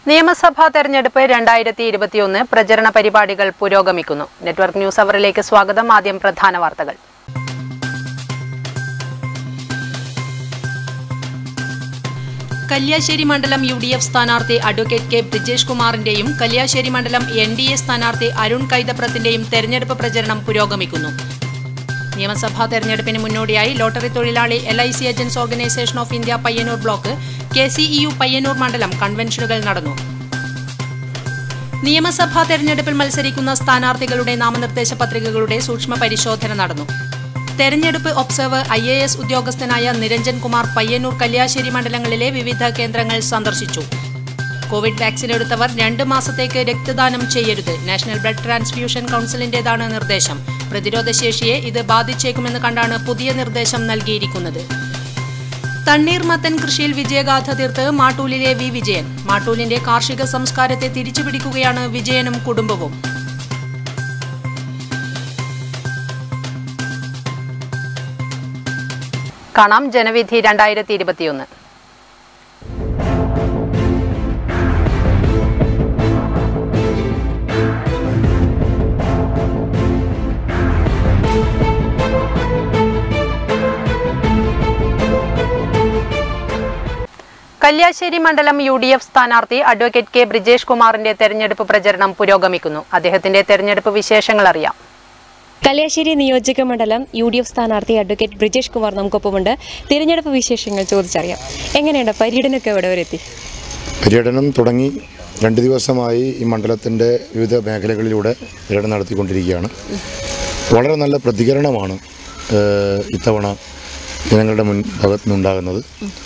നിയമസഭാ തെരഞ്ഞെടുപ്പ് രണ്ടായിരത്തി ഇരുപത്തിയൊന്ന് പ്രചരണ പരിപാടികൾ പുരോഗമിക്കുന്നു നെറ്റ്വർക്ക് ന്യൂസ് അവറിലേക്ക് സ്വാഗതം ആദ്യം പ്രധാന വാർത്തകൾ കല്യാശ്ശേരി മണ്ഡലം യു ഡി എഫ് സ്ഥാനാർത്ഥി അഡ്വക്കേറ്റ് കെ ബ്രിജേഷ് കുമാറിന്റെയും കല്യാശ്ശേരി മണ്ഡലം എൻ ഡി എ സ്ഥാനാർത്ഥി അരുൺ കൈതപ്രത്തിന്റെയും തെരഞ്ഞെടുപ്പ് പ്രചരണം പുരോഗമിക്കുന്നു നിയമസഭാ തെരഞ്ഞെടുപ്പിന് മുന്നോടിയായി ലോട്ടറി തൊഴിലാളി L I C agents organisation of India Payyanur block K C E U Payyanur മണ്ഡലം കൺവെൻഷനുകൾ നടന്നു നിയമസഭാ തെരഞ്ഞെടുപ്പിൽ മത്സരിക്കുന്ന സ്ഥാനാർത്ഥികളുടെ നാമനിർദ്ദേശ പത്രികകളുടെ സൂക്ഷ്മ പരിശോധന നടന്നു തെരഞ്ഞെടുപ്പ് ഒബ്സർവർ ഐ എ എസ് ഉദ്യോഗസ്ഥനായ നിരഞ്ജൻ കുമാർ പയ്യന്നൂർ കല്യാശ്ശേരി മണ്ഡലങ്ങളിലെ വിവിധ കേന്ദ്രങ്ങൾ സന്ദർശിച്ചു കോവിഡ് വാക്സിൻ എടുത്തവർ രണ്ട് മാസത്തേക്ക് രക്തദാനം ചെയ്യരുത് നാഷണൽ ബ്ലഡ് ട്രാൻസ്ഫ്യൂഷൻ കൌൺസിലിന്റേതാണ് നിർദ്ദേശം പ്രതിരോധശേഷിയെ ഇത് ബാധിച്ചേക്കുമെന്ന് കണ്ടാണ് പുതിയ നിർദ്ദേശം നൽകിയിരിക്കുന്നത് തണ്ണീർമത്തൻ കൃഷിയിൽ വിജയഗാഥ തീർത്ത് മാട്ടൂലിലെ വി വിജയൻ മാട്ടൂലിന്റെ കാർഷിക സംസ്കാരത്തെ തിരിച്ചുപിടിക്കുകയാണ് വിജയനും കുടുംബവും കാണാം ജനവിധി രണ്ടായിരത്തി ഇരുപത്തിയൊന്ന് കല്യാശ്ശേരി മണ്ഡലം യു ഡി എഫ് സ്ഥാനാർത്ഥി അഡ്വക്കേറ്റ് കെ ബ്രിജേഷ് കുമാറിന്റെ തെരഞ്ഞെടുപ്പ് പ്രചരണം പുരോഗമിക്കുന്നു അദ്ദേഹത്തിന്റെ തെരഞ്ഞെടുപ്പ് വിശേഷങ്ങൾ അറിയാം കല്യാശ്ശേരി നിയോജക മണ്ഡലം യു ഡി എഫ് സ്ഥാനാർത്ഥി അഡ്വക്കേറ്റ് ബ്രിജേഷ് കുമാർ നമുക്കൊപ്പമുണ്ട് തിരഞ്ഞെടുപ്പ് വിശേഷങ്ങൾ ചോദിച്ചറിയാം എങ്ങനെയുണ്ട് പര്യടനമൊക്കെ എവിടെ വരെ എത്തി പര്യടനം തുടങ്ങി രണ്ട് ദിവസമായി ഈ മണ്ഡലത്തിൻ്റെ വിവിധ മേഖലകളിലൂടെ പര്യടനം നടത്തിക്കൊണ്ടിരിക്കുകയാണ് വളരെ നല്ല പ്രതികരണമാണ് ഏഹ്, ഇത്തവണ ജനങ്ങളുടെ മുൻ ഭാഗത്തു നിന്നുണ്ടാകുന്നത്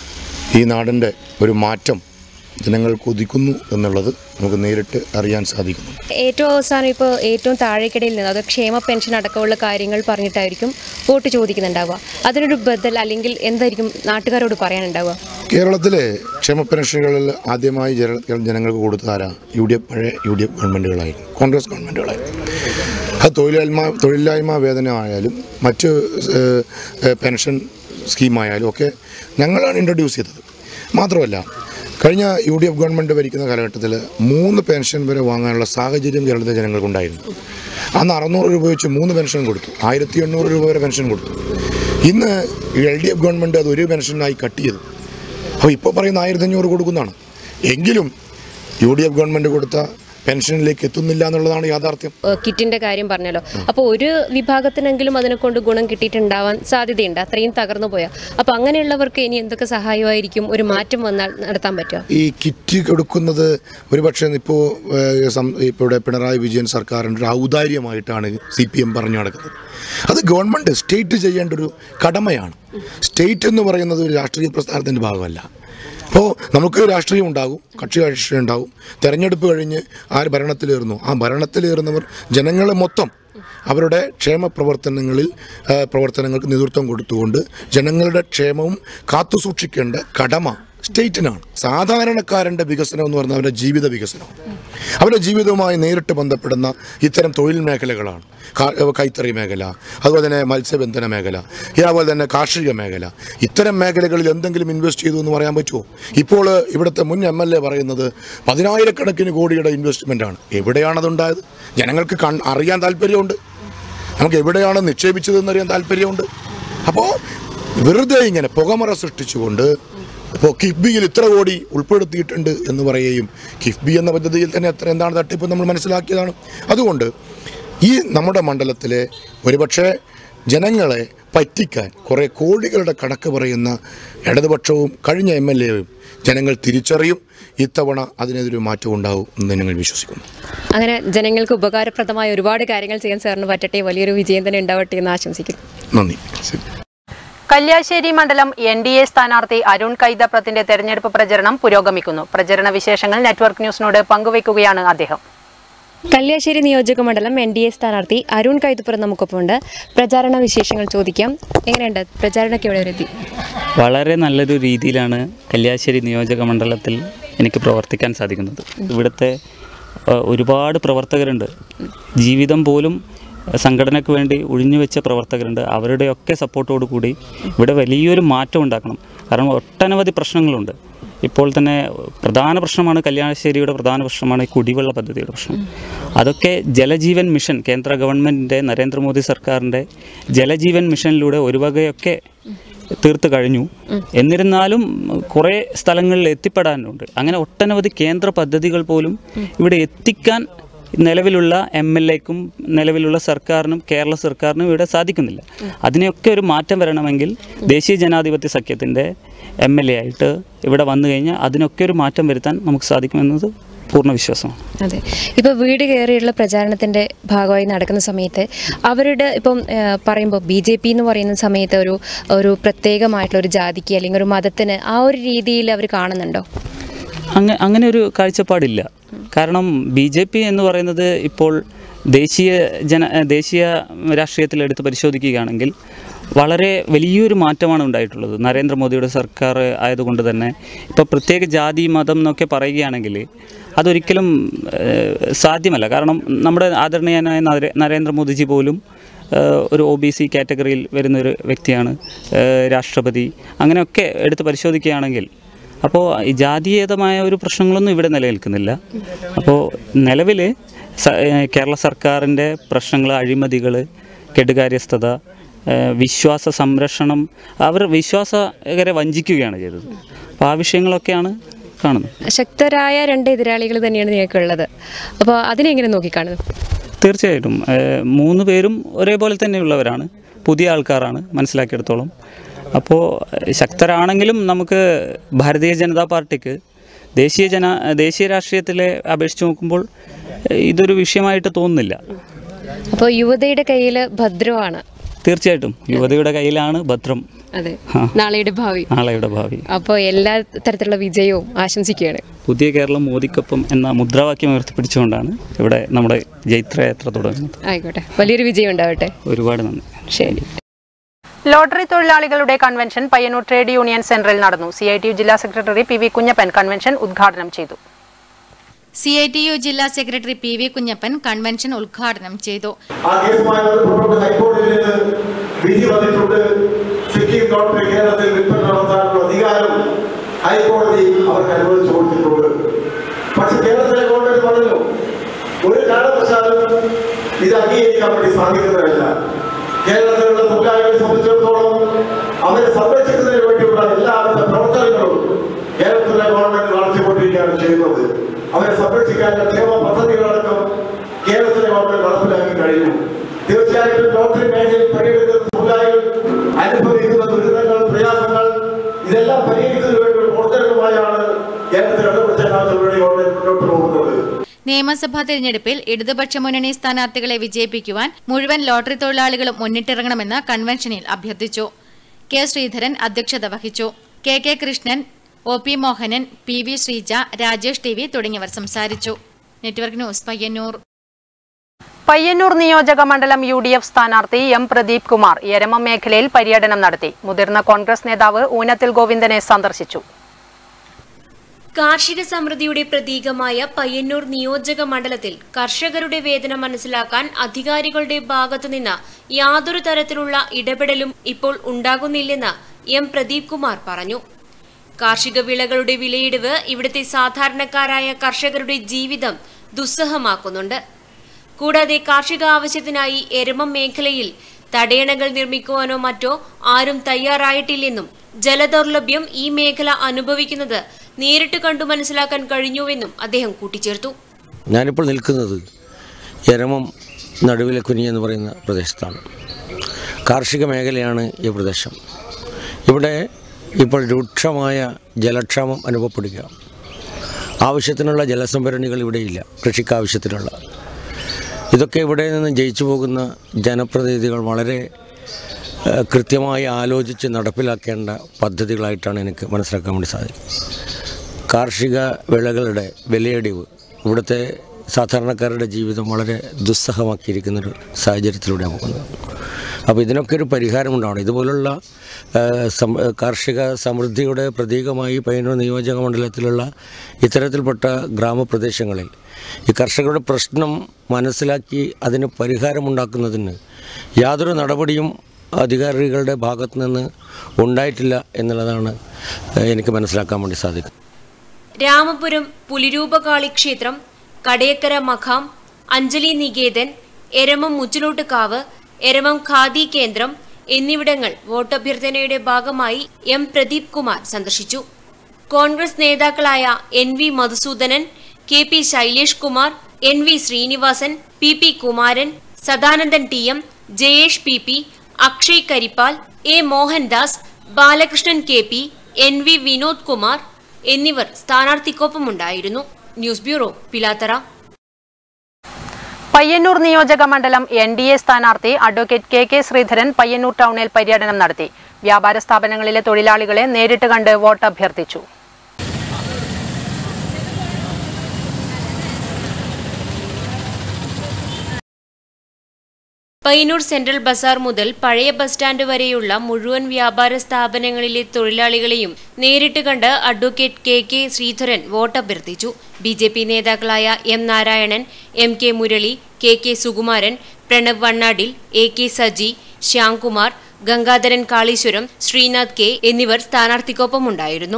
ഈ നാടിൻ്റെ ഒരു മാറ്റം ജനങ്ങൾ കൊതിക്കുന്നു എന്നുള്ളത് നമുക്ക് നേരിട്ട് അറിയാൻ സാധിക്കുന്നു ഏറ്റവും അവസാനം ഇപ്പോൾ ഏറ്റവും താഴേക്കിടയിൽ നിന്ന് അത് ക്ഷേമ പെൻഷൻ അടക്കമുള്ള കാര്യങ്ങൾ പറഞ്ഞിട്ടായിരിക്കും വോട്ട് ചോദിക്കുന്നുണ്ടാവുക അതിനൊരു ബദൽ അല്ലെങ്കിൽ എന്തായിരിക്കും നാട്ടുകാരോട് പറയാനുണ്ടാവുക കേരളത്തിലെ ക്ഷേമ പെൻഷനുകളിൽ ആദ്യമായി ജന- ജനങ്ങൾക്ക് കൊടുത്ത ആരാ യു ഡി എഫ് പഴയ യു ഡി എഫ് ഗവൺമെൻറ്റുകളായിരുന്നു കോൺഗ്രസ് ഗവൺമെൻറ്റുകളായിരുന്നു അത് തൊഴിലില്ലായ്മ തൊഴിലില്ലായ്മ വേതനമായാലും മറ്റ് ഏഹ്, ഏഹ്, പെൻഷൻ സ്കീമായാലും ഒക്കെ ഞങ്ങളാണ് ഇൻട്രൊഡ്യൂസ് ചെയ്തത് മാത്രമല്ല കഴിഞ്ഞ യു ഡി എഫ് ഗവൺമെൻറ് ഭരിക്കുന്ന കാലഘട്ടത്തിൽ മൂന്ന് പെൻഷൻ വരെ വാങ്ങാനുള്ള സാഹചര്യം കേരളത്തിലെ ജനങ്ങൾക്കുണ്ടായിരുന്നു അന്ന് അറുന്നൂറ് രൂപ വെച്ച് മൂന്ന് പെൻഷൻ കൊടുത്തു ആയിരത്തി എണ്ണൂറ് രൂപ വരെ പെൻഷൻ കൊടുത്തു ഇന്ന് എൽ ഡി എഫ് ഗവൺമെൻറ് അത് ഒരു പെൻഷനായി കട്ട് ചെയ്തു അപ്പോൾ ഇപ്പോൾ പറയുന്ന ആയിരത്തി അഞ്ഞൂറ് കൊടുക്കുന്നതാണ് എങ്കിലും യു ഡി എഫ് ഗവൺമെൻറ് കൊടുത്ത പെൻഷനിലേക്ക് എത്തുന്നില്ല എന്നുള്ളതാണ് യാഥാർത്ഥ്യം ഏഹ് കിറ്റിൻ്റെ കാര്യം പറഞ്ഞല്ലോ അപ്പോൾ ഒരു വിഭാഗത്തിനെങ്കിലും അതിനെ കൊണ്ട് ഗുണം കിട്ടിയിട്ടുണ്ടാവാൻ സാധ്യതയുണ്ട് അത്രയും തകർന്നു പോയാൽ അപ്പോൾ അങ്ങനെയുള്ളവർക്ക് ഇനി എന്തൊക്കെ സഹായമായിരിക്കും ഒരു മാറ്റം വന്നാൽ നടത്താൻ പറ്റുക ഈ കിറ്റ് കൊടുക്കുന്നത് ഒരുപക്ഷെ ഇപ്പോൾ ഇപ്പോൾ ഇവിടെ പിണറായി വിജയൻ സർക്കാരിൻ്റെ ഒരു ഔദാര്യമായിട്ടാണ് സി പി എം പറഞ്ഞു നടക്കുന്നത് അത് ഗവൺമെൻറ് സ്റ്റേറ്റ് ചെയ്യേണ്ട ഒരു കടമയാണ് സ്റ്റേറ്റ് എന്ന് പറയുന്നത് ഒരു രാഷ്ട്രീയ പ്രസ്ഥാനത്തിൻ്റെ ഭാഗമല്ല അപ്പോൾ നമുക്ക് രാഷ്ട്രീയം ഉണ്ടാകും കക്ഷി രാഷ്ട്രീയം ഉണ്ടാകും തെരഞ്ഞെടുപ്പ് കഴിഞ്ഞ് ആര് ഭരണത്തിലേറുന്നു ആ ഭരണത്തിലേറുന്നവർ ജനങ്ങളെ മൊത്തം അവരുടെ ക്ഷേമ പ്രവർത്തനങ്ങളിൽ ആ, പ്രവർത്തനങ്ങൾക്ക് നേതൃത്വം കൊടുത്തുകൊണ്ട് ജനങ്ങളുടെ ക്ഷേമവും കാത്തുസൂക്ഷിക്കേണ്ട കടമ സ്റ്റേറ്റിനാണ് സാധാരണക്കാരൻ്റെ വികസനം എന്ന് പറഞ്ഞാൽ അവരുടെ ജീവിത വികസനം അവരുടെ ജീവിതവുമായി നേരിട്ട് ബന്ധപ്പെടുന്ന ഇത്തരം തൊഴിൽ മേഖലകളാണ് കാ- കൈത്തറി മേഖല അതുപോലെ തന്നെ മത്സ്യബന്ധന മേഖല അതുപോലെ തന്നെ കാർഷിക മേഖല ഇത്തരം മേഖലകളിൽ എന്തെങ്കിലും ഇൻവെസ്റ്റ് ചെയ്തു എന്ന് പറയാൻ പറ്റുമോ ഇപ്പോൾ ഇവിടുത്തെ മുൻ എം എൽ എ പറയുന്നത് പതിനായിരക്കണക്കിന് കോടിയുടെ ഇൻവെസ്റ്റ്മെൻറ്റാണ് എവിടെയാണതുണ്ടായത് ജനങ്ങൾക്ക് കൺ അറിയാൻ താല്പര്യമുണ്ട് നമുക്ക് എവിടെയാണ് നിക്ഷേപിച്ചതെന്ന് അറിയാൻ താല്പര്യമുണ്ട് അപ്പോൾ വെറുതെ ഇങ്ങനെ പുകമറ സൃഷ്ടിച്ചുകൊണ്ട് ഇപ്പോൾ കിഫ്ബിയിൽ ഇത്ര കോടി ഉൾപ്പെടുത്തിയിട്ടുണ്ട് എന്ന് പറയുകയും കിഫ്ബി എന്ന പദ്ധതിയിൽ തന്നെ എത്ര എന്താണ് തട്ടിപ്പ് നമ്മൾ മനസ്സിലാക്കിയതാണ് അതുകൊണ്ട് ഈ നമ്മുടെ മണ്ഡലത്തിലെ ഒരുപക്ഷെ ജനങ്ങളെ പറ്റിക്കാൻ കുറേ കോടികളുടെ കണക്ക് പറയുന്ന ഇടതുപക്ഷവും കഴിഞ്ഞ എം എൽ എയും ജനങ്ങൾ തിരിച്ചറിയും ഇത്തവണ അതിനെതിരെ മാറ്റം ഉണ്ടാവും എന്ന് ഞങ്ങൾ വിശ്വസിക്കുന്നു അങ്ങനെ ജനങ്ങൾക്ക് ഉപകാരപ്രദമായ ഒരുപാട് കാര്യങ്ങൾ ചെയ്യാൻ സാറിന് പറ്റട്ടെ വലിയൊരു വിജയം തന്നെ ഉണ്ടാവട്ടെ എന്ന് ആശംസിക്കുന്നു നന്ദി ശരി കല്യാശ്ശേരി മണ്ഡലം എൻ ഡി എ സ്ഥാനാർത്ഥി അരുൺ കൈതപ്രത്തിന്റെ തെരഞ്ഞെടുപ്പ് പ്രചരണം പുരോഗമിക്കുന്നു പ്രചരണ വിശേഷങ്ങൾ നെറ്റ്വർക്ക് ന്യൂസിനോട് പങ്കുവയ്ക്കുകയാണ് അദ്ദേഹം കല്യാശ്ശേരി നിയോജക മണ്ഡലം എൻ ഡി എ സ്ഥാനാർത്ഥി അരുൺ കൈതുപ്പുറം നമുക്കൊപ്പമുണ്ട് പ്രചാരണ വിശേഷങ്ങൾ ചോദിക്കാം എങ്ങനെയുണ്ട് പ്രചാരണമൊക്കെ എവിടെ വരെ എത്തി വളരെ നല്ലൊരു രീതിയിലാണ് കല്യാശ്ശേരി നിയോജക മണ്ഡലത്തിൽ എനിക്ക് പ്രവർത്തിക്കാൻ സാധിക്കുന്നത് ഇവിടുത്തെ ഏഹ്, ഒരുപാട് പ്രവർത്തകരുണ്ട് ജീവിതം പോലും സംഘടനയ്ക്ക് വേണ്ടി ഒഴിഞ്ഞുവെച്ച പ്രവർത്തകരുണ്ട് അവരുടെയൊക്കെ സപ്പോർട്ടോടു കൂടി ഇവിടെ വലിയൊരു മാറ്റം ഉണ്ടാക്കണം കാരണം ഒട്ടനവധി പ്രശ്നങ്ങളുണ്ട് ഇപ്പോൾ തന്നെ പ്രധാന പ്രശ്നമാണ് കല്യാണശ്ശേരിയുടെ പ്രധാന പ്രശ്നമാണ് ഈ കുടിവെള്ള പദ്ധതിയുടെ പ്രശ്നം അതൊക്കെ ജലജീവൻ മിഷൻ കേന്ദ്ര ഗവൺമെൻറ്റിൻ്റെ നരേന്ദ്രമോദി സർക്കാരിൻ്റെ ജലജീവൻ മിഷനിലൂടെ ഒരു വകയൊക്കെ തീർത്ത് കഴിഞ്ഞു എന്നിരുന്നാലും കുറേ സ്ഥലങ്ങളിൽ എത്തിപ്പെടാനുണ്ട് അങ്ങനെ ഒട്ടനവധി കേന്ദ്ര പദ്ധതികൾ പോലും ഇവിടെ എത്തിക്കാൻ നിലവിലുള്ള എം എൽ എക്കും നിലവിലുള്ള സർക്കാരിനും കേരള സർക്കാരിനും ഇവിടെ സാധിക്കുന്നില്ല അതിനെയൊക്കെ ഒരു മാറ്റം വരണമെങ്കിൽ ദേശീയ ജനാധിപത്യ സഖ്യത്തിൻ്റെ എം എൽ എ ആയിട്ട് ഇവിടെ വന്നു കഴിഞ്ഞാൽ അതിനൊക്കെ ഒരു മാറ്റം വരുത്താൻ നമുക്ക് സാധിക്കുമെന്നത് പൂർണ്ണ വിശ്വാസമാണ് അതെ ഇപ്പോൾ വീട് കയറിയുള്ള പ്രചാരണത്തിൻ്റെ ഭാഗമായി നടക്കുന്ന സമയത്ത് അവരുടെ ഇപ്പം ഏഹ്, പറയുമ്പോൾ ബി ജെ പി എന്ന് പറയുന്ന സമയത്ത് ഒരു ഒരു പ്രത്യേകമായിട്ടുള്ള ഒരു ജാതിക്ക് അല്ലെങ്കിൽ ഒരു മതത്തിന് ആ ഒരു രീതിയിൽ അവർ കാണുന്നുണ്ടോ അങ്ങ അങ്ങനെ ഒരു കാഴ്ചപ്പാടില്ല കാരണം ബി ജെ പി എന്ന് പറയുന്നത് ഇപ്പോൾ ദേശീയ ജന ദേശീയ രാഷ്ട്രീയത്തിൽ എടുത്ത് പരിശോധിക്കുകയാണെങ്കിൽ വളരെ വലിയൊരു മാറ്റമാണ് ഉണ്ടായിട്ടുള്ളത് നരേന്ദ്രമോദിയുടെ സർക്കാർ ആയതുകൊണ്ട് തന്നെ ഇപ്പോൾ പ്രത്യേക ജാതി മതം എന്നൊക്കെ പറയുകയാണെങ്കിൽ അതൊരിക്കലും ഏഹ്, സാധ്യമല്ല കാരണം നമ്മുടെ ആദരണീയനായ നരേ- നരേന്ദ്രമോദിജി പോലും ഏഹ്, ഒരു ഒ ബി സി കാറ്റഗറിയിൽ വരുന്നൊരു വ്യക്തിയാണ് ഏഹ്, രാഷ്ട്രപതി അങ്ങനെയൊക്കെ എടുത്ത് പരിശോധിക്കുകയാണെങ്കിൽ അപ്പോൾ ഈ ജാതീയതമായ ഒരു പ്രശ്നങ്ങളൊന്നും ഇവിടെ നിലനിൽക്കുന്നില്ല അപ്പോൾ നിലവിൽ കേരള സർക്കാരിൻ്റെ പ്രശ്നങ്ങൾ അഴിമതികൾ കെടുകാര്യസ്ഥത ഏഹ് വിശ്വാസ സംരക്ഷണം അവർ വിശ്വാസകരെ വഞ്ചിക്കുകയാണ് ചെയ്തത് അപ്പോൾ ആ വിഷയങ്ങളൊക്കെയാണ് കാണുന്നത് ശക്തരായ രണ്ട് എതിരാളികൾ തന്നെയാണ് നിങ്ങൾക്കുള്ളത് അപ്പോൾ അതിനെ എങ്ങനെ നോക്കിക്കാണുന്നു തീർച്ചയായിട്ടും ഏഹ് മൂന്ന് പേരും ഒരേപോലെ തന്നെയുള്ളവരാണ് പുതിയ ആൾക്കാരാണ് മനസ്സിലാക്കിയെടുത്തോളം അപ്പോൾ ശക്തരാണെങ്കിലും നമുക്ക് ഭാരതീയ ജനതാ പാർട്ടിക്ക് ദേശീയ ജന ദേശീയ രാഷ്ട്രീയത്തിലെ അപേക്ഷിച്ച് നോക്കുമ്പോൾ ഏഹ് ഇതൊരു വിഷയമായിട്ട് തോന്നുന്നില്ല അപ്പോൾ യുവതയുടെ കയ്യിൽ ഭദ്രമാണ് തീർച്ചയായിട്ടും യുവതിയുടെ കയ്യിലാണ് ഭദ്രം അതെ ആ. നാളെയുടെ ഭാവി നാളെയുടെ ഭാവി അപ്പോൾ എല്ലാ തരത്തിലുള്ള വിജയവും ആശംസിക്കുകയാണ് പുതിയ കേരളം മോദിക്കൊപ്പം എന്ന മുദ്രാവാക്യം ഉയർത്തിപ്പിടിച്ചുകൊണ്ടാണ് ഇവിടെ നമ്മുടെ ജൈത്രയാത്ര തുടങ്ങുന്നത് ആയിക്കോട്ടെ വലിയൊരു വിജയം ഉണ്ടാവട്ടെ ഒരുപാട് നന്ദി ശരി ലോട്ടറി തൊഴിലാളികളുടെ കൺവെൻഷൻ പയ്യന്നൂർ ട്രേഡ് യൂണിയൻ സെന്ററിൽ നടന്നു സി ഐ ടി യു ജില്ലാ secretary P V Kunhappan convention ഉദ്ഘാടനം ചെയ്തു സി ഐ ടി യു ജില്ലാ secretary P V Kunhappan convention ഉദ്ഘാടനം ചെയ്തു ആ കേസുമായി ബന്ധപ്പെട്ടുകൊണ്ട് ഹൈക്കോടതിയിൽ നിന്ന് വിധി വന്നിട്ടുണ്ട് സിക്കിം ലോട്ടറി കേരളത്തിൽ വിൽപ്പന നടത്താനുള്ള അധികാരം ഹൈക്കോടതി അവർക്ക് അനുവദിച്ചു കൊടുത്തിട്ടുണ്ട് പക്ഷെ കേരളത്തിലെ ഗവൺമെന്റ് പറഞ്ഞു ഒരു കാരണവശാലും ഇത് അംഗീകരിക്കാൻ വേണ്ടി സാധിക്കുന്നതല്ല കേരളത്തിലുള്ള തൊഴിലാളികളെ സംബന്ധിച്ചിടത്തോളം അവരെ സംരക്ഷിക്കുന്നതിന് വേണ്ടിയുള്ള എല്ലാവിധ പ്രവർത്തനങ്ങളും കേരളത്തിലെ ഗവൺമെന്റ് നടത്തിക്കൊണ്ടിരിക്കുകയാണ് ചെയ്യുന്നത് അവരെ സംരക്ഷിക്കാനുള്ള ക്ഷേമ പദ്ധതികളടക്കം കേരളത്തിലെ ഗവൺമെന്റ് നടപ്പിലാക്കി കഴിഞ്ഞു തീർച്ചയായിട്ടും ലോട്ടറി മേഖലയിൽ പണിയെടുക്കുന്ന തൊഴിലാളികൾ അനുഭവിക്കുന്ന ദുരിതങ്ങൾ പ്രയാസങ്ങൾ ഇതെല്ലാം പരിഹരിക്കുന്നതിന് വേണ്ടിയുള്ള പ്രവർത്തനങ്ങളുമായാണ് കേരളത്തിൽ ഇടപെട്ട ജനാധിപത്യ ഗവൺമെന്റ് മുന്നോട്ട് പോകുന്നത് നിയമസഭാ തെരഞ്ഞെടുപ്പിൽ ഇടതുപക്ഷ മുന്നണി സ്ഥാനാർത്ഥികളെ വിജയിപ്പിക്കുവാൻ മുഴുവൻ ലോട്ടറി തൊഴിലാളികളും മുന്നിട്ടിറങ്ങണമെന്ന് കൺവെൻഷനിൽ അഭ്യർത്ഥിച്ചു കെ ശ്രീധരൻ അധ്യക്ഷത വഹിച്ചു K K Krishnan O P Mohanan P V Sreeja Rajesh T V തുടങ്ങിയവർ സംസാരിച്ചു നെറ്റ്വർക്ക് ന്യൂസ് പയ്യന്നൂർ പയ്യന്നൂർ നിയോജക മണ്ഡലം യു ഡി എഫ് സ്ഥാനാർത്ഥി എം പ്രദീപ് കുമാർ യരമം മേഖലയിൽ പര്യടനം നടത്തി മുതിർന്ന കോൺഗ്രസ് നേതാവ് ഊനത്തിൽ ഗോവിന്ദനെ സന്ദർശിച്ചു കാർഷിക സമൃദ്ധിയുടെ പ്രതീകമായ പയ്യന്നൂർ നിയോജക മണ്ഡലത്തിൽ കർഷകരുടെ വേദന മനസ്സിലാക്കാൻ അധികാരികളുടെ ഭാഗത്തുനിന്ന് യാതൊരു തരത്തിലുള്ള ഇടപെടലും ഇപ്പോൾ ഉണ്ടാകുന്നില്ലെന്ന് എം പ്രദീപ് കുമാർ പറഞ്ഞു കാർഷിക വിളകളുടെ വിലയിടിവ് ഇവിടുത്തെ സാധാരണക്കാരായ കർഷകരുടെ ജീവിതം ദുസ്സഹമാക്കുന്നുണ്ട് കൂടാതെ കാർഷിക ആവശ്യത്തിനായി എരമം മേഖലയിൽ തടയണകൾ നിർമ്മിക്കുവാനോ മറ്റോ ആരും തയ്യാറായിട്ടില്ലെന്നും ജലദൗർലഭ്യം ഈ മേഖല അനുഭവിക്കുന്നത് നേരിട്ട് കണ്ടു മനസ്സിലാക്കാൻ കഴിഞ്ഞുവെന്നും അദ്ദേഹം കൂട്ടിച്ചേർത്തു ഞാനിപ്പോൾ നിൽക്കുന്നത് എരമം നടുവിലെ കുനി എന്ന് പറയുന്ന പ്രദേശത്താണ് കാർഷിക മേഖലയാണ് ഈ പ്രദേശം ഇവിടെ ഇപ്പോൾ രൂക്ഷമായ ജലക്ഷാമം അനുഭവപ്പെടുക ആവശ്യത്തിനുള്ള ജലസംഭരണികൾ ഇവിടെയില്ല കൃഷിക്ക് ആവശ്യത്തിനുള്ള ഇതൊക്കെ ഇവിടെ നിന്ന് ജയിച്ചു പോകുന്ന ജനപ്രതിനിധികൾ വളരെ ഏഹ്, കൃത്യമായി ആലോചിച്ച് നടപ്പിലാക്കേണ്ട പദ്ധതികളായിട്ടാണ് എനിക്ക് മനസ്സിലാക്കാൻ വേണ്ടി സാധിക്കും കാർഷിക വിളകളുടെ വിലയിടിവ് ഇവിടുത്തെ സാധാരണക്കാരുടെ ജീവിതം വളരെ ദുസ്സഹമാക്കിയിരിക്കുന്നൊരു സാഹചര്യത്തിലൂടെ പോകുന്നത് അപ്പോൾ ഇതിനൊക്കെ ഒരു പരിഹാരമുണ്ടാവണം ഇതുപോലുള്ള ആ, സം- കാർഷിക സമൃദ്ധിയുടെ പ്രതീകമായി പയ്യന്നൂർ നിയോജക മണ്ഡലത്തിലുള്ള ഇത്തരത്തിൽപ്പെട്ട ഗ്രാമപ്രദേശങ്ങളിൽ ഈ കർഷകരുടെ പ്രശ്നം മനസ്സിലാക്കി അതിന് പരിഹാരമുണ്ടാക്കുന്നതിന് യാതൊരു നടപടിയും അധികാരികളുടെ ഭാഗത്തു നിന്ന് ഉണ്ടായിട്ടില്ല എന്നുള്ളതാണ് ഏഹ്, എനിക്ക് മനസ്സിലാക്കാൻ വേണ്ടി സാധിക്കും രാമപുരം പുലിരൂപകാളി ക്ഷേത്രം കടയക്കര മഖാം അഞ്ജലി നികേതൻ എരമം മുച്ചിലോട്ടുകാവ് എരമം ഖാദി കേന്ദ്രം എന്നിവിടങ്ങൾ വോട്ടഭ്യർത്ഥനയുടെ ഭാഗമായി എം പ്രദീപ് കുമാർ സന്ദർശിച്ചു കോൺഗ്രസ് നേതാക്കളായ N V Madhusoodanan K P Shailesh Kumar N V Srinivasan P P Kumaran Sadanandan T M Jayesh P P Akshay Karippal A Mohandas Balakrishnan K P N V Vinod Kumar എന്നിവർ സ്ഥാനാർത്ഥിക്കൊപ്പമുണ്ടായിരുന്നു ന്യൂസ് ബ്യൂറോ പിലാത്തറ പയ്യന്നൂർ നിയോജക മണ്ഡലം എൻ ഡി എ സ്ഥാനാർത്ഥി advocate K K Sreedharan Payyanur ടൗണിൽ പര്യടനം നടത്തി വ്യാപാര സ്ഥാപനങ്ങളിലെ തൊഴിലാളികളെ നേരിട്ട് കണ്ട് വോട്ട് അഭ്യർത്ഥിച്ചു പയ്യന്നൂർ സെൻട്രൽ ബസാർ മുതൽ പഴയ ബസ് സ്റ്റാൻഡ് വരെയുള്ള മുഴുവൻ വ്യാപാര സ്ഥാപനങ്ങളിലെ തൊഴിലാളികളെയും നേരിട്ട് കണ്ട് advocate K K Sreedharan vote അഭ്യർത്ഥിച്ചു ബി ജെ പി നേതാക്കളായ M Narayanan M K Murali K K Sukumaran Pranab Vannadil A K Saji Shyamkumar Gangadharan Kaleeswaram Sreenath K എന്നിവർ സ്ഥാനാർത്ഥിക്കൊപ്പമുണ്ടായിരുന്നു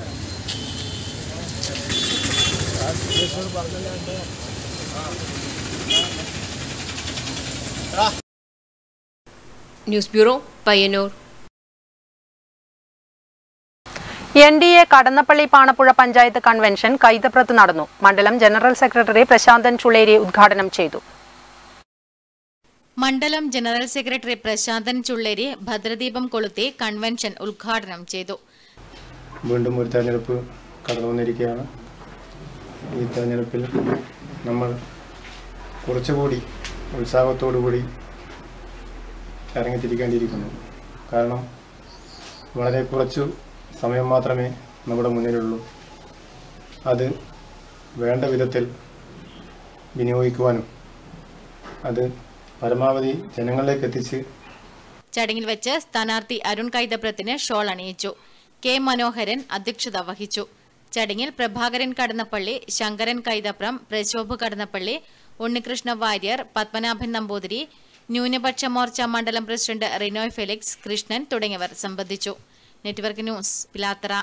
news bureau Payyanur N D A Kadannappally Panappuzha panchayat convention കൈതപ്രത്ത് നടന്നു മണ്ഡലം ജനറൽ സെക്രട്ടറി പ്രശാന്തൻ ചുളേരി ഉദ്ഘാടനം ചെയ്തു മണ്ഡലം ജനറൽ സെക്രട്ടറി പ്രശാന്തൻ ചുള്ളേരി ഭദ്രദീപം കൊളുത്തി കൺവെൻഷൻ ഉദ്ഘാടനം ചെയ്തു വീണ്ടും ഒരു തെരഞ്ഞെടുപ്പ് കടന്നു വന്നിരിക്കുകയാണ് ഈ തെരഞ്ഞെടുപ്പിൽ നമ്മൾ കുറച്ചുകൂടി ഉത്സാഹത്തോടുകൂടി ഇറങ്ങിത്തിരിക്കേണ്ടിയിരിക്കുന്നു കാരണം വളരെ കുറച്ചു സമയം മാത്രമേ നമ്മുടെ മുന്നിലുള്ളൂ അത് വേണ്ട വിധത്തിൽ വിനിയോഗിക്കുവാനും അത് പരമാവധി ജനങ്ങളിലേക്ക് എത്തിച്ച് ചടങ്ങിൽ വെച്ച് സ്ഥാനാർത്ഥി അരുൺ കൈതപ്രത്തിന് ഷോൾ അണിയിച്ചു കെ മനോഹരൻ അധ്യക്ഷത വഹിച്ചു ചടങ്ങിൽ പ്രഭാകരൻ കടന്നപ്പള്ളി ശങ്കരൻ കൈതപ്രം പ്രശോഭ് കടന്നപ്പള്ളി ഉണ്ണികൃഷ്ണ വാര്യർ പത്മനാഭൻ നമ്പൂതിരി ന്യൂനപക്ഷ മോർച്ച മണ്ഡലം പ്രസിഡന്റ് റിനോയ് ഫെലിക്സ് കൃഷ്ണൻ തുടങ്ങിയവർ സംബന്ധിച്ചു നെറ്റ്വർക്ക് ന്യൂസ് പിലാത്തറ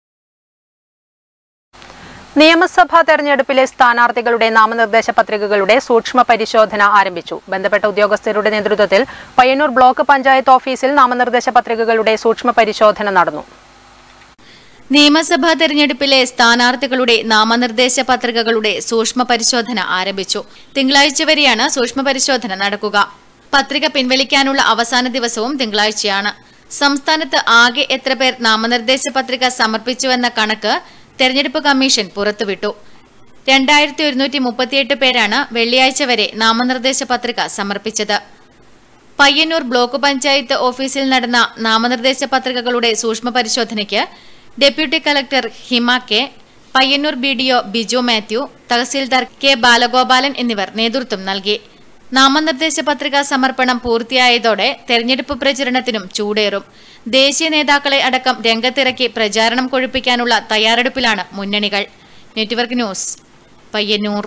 നിയമസഭാ തെരഞ്ഞെടുപ്പിലെ സ്ഥാനാർത്ഥികളുടെ നാമനിർദ്ദേശ പത്രികകളുടെ സൂക്ഷ്മ പരിശോധന ആരംഭിച്ചു ബന്ധപ്പെട്ട ഉദ്യോഗസ്ഥരുടെ നേതൃത്വത്തിൽ പയ്യന്നൂർ ബ്ലോക്ക് പഞ്ചായത്ത് ഓഫീസിൽ നാമനിർദ്ദേശ പത്രികകളുടെ സൂക്ഷ്മ പരിശോധന നടന്നു നിയമസഭാ തെരഞ്ഞെടുപ്പിലെ സ്ഥാനാർത്ഥികളുടെ നാമനിർദ്ദേശ പത്രികകളുടെ സൂക്ഷ്മ പരിശോധന ആരംഭിച്ചു തിങ്കളാഴ്ച വരെയാണ് സൂക്ഷ്മ പരിശോധന നടക്കുക പത്രിക പിൻവലിക്കാനുള്ള അവസാന ദിവസവും തിങ്കളാഴ്ചയാണ് സംസ്ഥാനത്ത് ആകെ എത്ര പേർ നാമനിർദ്ദേശ പത്രിക സമർപ്പിച്ചുവെന്ന കണക്ക് തെരഞ്ഞെടുപ്പ് കമ്മീഷൻ പുറത്തുവിട്ടു രണ്ടായിരത്തി ഒരുന്നൂറ്റി മുപ്പത്തിയെട്ട് പേരാണ് വെള്ളിയാഴ്ച വരെ നാമനിർദ്ദേശ പത്രിക സമർപ്പിച്ചത് പയ്യന്നൂർ ബ്ലോക്ക് പഞ്ചായത്ത് ഓഫീസിൽ നടന്ന നാമനിർദ്ദേശ പത്രികകളുടെ സൂക്ഷ്മ പരിശോധനയ്ക്ക് deputy collector Hima K Payyanur B D O Biju Mathew tahsildar K Balagopalan എന്നിവർ നേതൃത്വം നൽകി നാമനിർദ്ദേശ പത്രിക സമർപ്പണം പൂർത്തിയായതോടെ തെരഞ്ഞെടുപ്പ് പ്രചരണത്തിനും ചൂടേറും ദേശീയ നേതാക്കളെ അടക്കം രംഗത്തിറക്കി പ്രചാരണം കൊഴുപ്പിക്കാനുള്ള തയ്യാറെടുപ്പിലാണ് മുന്നണികൾ നെറ്റ്വർക്ക് ന്യൂസ് പയ്യന്നൂർ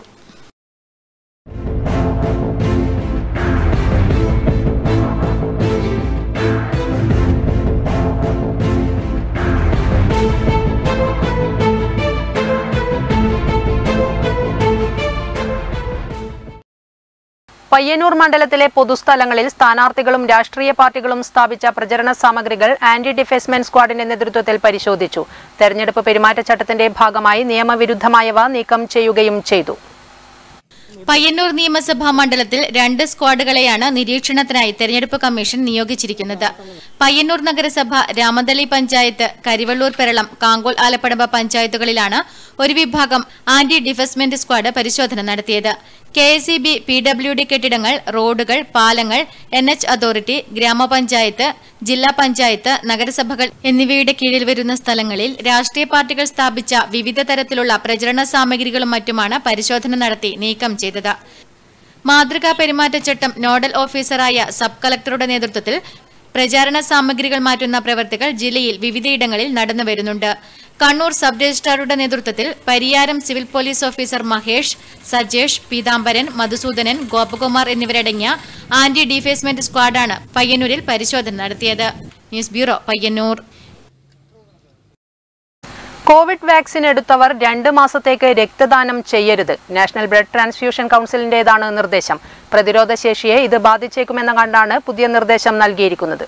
പയ്യന്നൂർ മണ്ഡലത്തിലെ പൊതുസ്ഥലങ്ങളിൽ സ്ഥാനാർത്ഥികളും രാഷ്ട്രീയ പാർട്ടികളും സ്ഥാപിച്ച പ്രചരണ സാമഗ്രികൾ ആന്റി ഡിഫേസ്മെന്റ് സ്ക്വാഡിന്റെ നേതൃത്വത്തിൽ പരിശോധിച്ചു തെരഞ്ഞെടുപ്പ് പെരുമാറ്റച്ചട്ടത്തിന്റെ ഭാഗമായി നിയമവിരുദ്ധമായവ നീക്കം ചെയ്യുകയും ചെയ്തു പയ്യന്നൂർ നിയമസഭാ മണ്ഡലത്തിൽ രണ്ട് സ്ക്വാഡുകളെയാണ് നിരീക്ഷണത്തിനായി തെരഞ്ഞെടുപ്പ് കമ്മീഷൻ നിയോഗിച്ചിരിക്കുന്നത് പയ്യന്നൂർ നഗരസഭ രാമന്തളി പഞ്ചായത്ത് കരിവള്ളൂർ പെരളം കാങ്കോൾ ആലപ്പടമ്പ പഞ്ചായത്തുകളിലാണ് ഒരു വിഭാഗം ആന്റി ഡിഫസ്മെന്റ് സ്ക്വാഡ് പരിശോധന നടത്തിയത് K S E B P W D കെട്ടിടങ്ങൾ റോഡുകൾ പാലങ്ങൾ എൻ എച്ച് അതോറിറ്റി ഗ്രാമപഞ്ചായത്ത് ജില്ലാ പഞ്ചായത്ത് നഗരസഭകൾ എന്നിവയുടെ കീഴിൽ വരുന്ന സ്ഥലങ്ങളിൽ രാഷ്ട്രീയ പാർട്ടികൾ സ്ഥാപിച്ച വിവിധ തരത്തിലുള്ള പ്രചരണ സാമഗ്രികളും മറ്റുമാണ് പരിശോധന നടത്തി നീക്കം ചെയ്തത് മാതൃകാ പെരുമാറ്റച്ചട്ടം നോഡൽ ഓഫീസറായ സബ് കളക്ടറുടെ നേതൃത്വത്തിൽ പ്രചാരണ സാമഗ്രികൾ മാറ്റുന്ന പ്രവൃത്തികൾ ജില്ലയിൽ വിവിധയിടങ്ങളിൽ നടന്നു വരുന്നുണ്ട് കണ്ണൂർ സബ് രജിസ്ട്രാറുടെ നേതൃത്വത്തിൽ Pariyaram civil police officer Mahesh Sajesh Peethambaran Madhusoodanan Gopakumar എന്നിവരടങ്ങിയ ആന്റി ഡിഫേസ്മെന്റ് സ്ക്വാഡാണ് പയ്യന്നൂരിൽ പരിശോധന നടത്തിയത് news bureau Payyanur covid vaccine എടുത്തവർ രണ്ട് മാസത്തേക്ക് രക്തദാനം ചെയ്യരുത് നാഷണൽ ബ്ലഡ് ട്രാൻസ്ഫ്യൂഷൻ കൗൺസിലിന്റേതാണ് നിർദ്ദേശം പ്രതിരോധ ശേഷിയെ ഇത് ബാധിച്ചേക്കുമെന്ന് കണ്ടാണ് പുതിയ നിർദ്ദേശം നൽകിയിരിക്കുന്നത്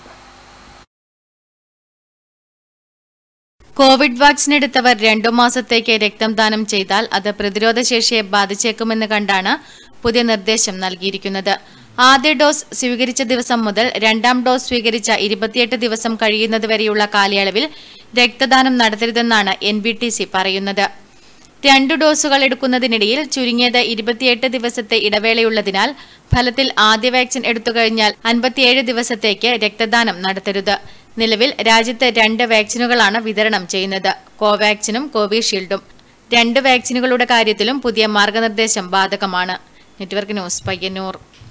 കോവിഡ് വാക്സിൻ എടുത്തവർ രണ്ടു മാസത്തേക്ക് രക്തം ദാനം ചെയ്താൽ അത് പ്രതിരോധ ശേഷിയെ ബാധിച്ചേക്കുമെന്ന് കണ്ടാണ് പുതിയ നിർദ്ദേശം നൽകിയിരിക്കുന്നത് ആദ്യ ഡോസ് സ്വീകരിച്ച ദിവസം മുതൽ രണ്ടാം ഡോസ് സ്വീകരിച്ച ഇരുപത്തിയെട്ട് ദിവസം കഴിയുന്നതുവരെയുള്ള കാലയളവിൽ രക്തദാനം നടത്തരുതെന്നാണ് എൻ ബി ടി സി പറയുന്നത് രണ്ടു ഡോസുകൾ എടുക്കുന്നതിനിടയിൽ ചുരുങ്ങിയത് ഇരുപത്തിയെട്ട് ദിവസത്തെ ഇടവേളയുള്ളതിനാൽ ഫലത്തിൽ ആദ്യ വാക്സിൻ എടുത്തുകഴിഞ്ഞാൽ അൻപത്തിയേഴ് ദിവസത്തേക്ക് രക്തദാനം നടത്തരുത് നിലവിൽ രാജ്യത്ത് രണ്ട് വാക്സിനുകളാണ് വിതരണം ചെയ്യുന്നത് കോവാക്സിനും കോവിഷീൽഡും രണ്ട് വാക്സിനുകളുടെ കാര്യത്തിലും പുതിയ മാർഗനിർദ്ദേശം ബാധകമാണ് നെറ്റ്വർക്ക് ന്യൂസ് പയ്യന്നൂർ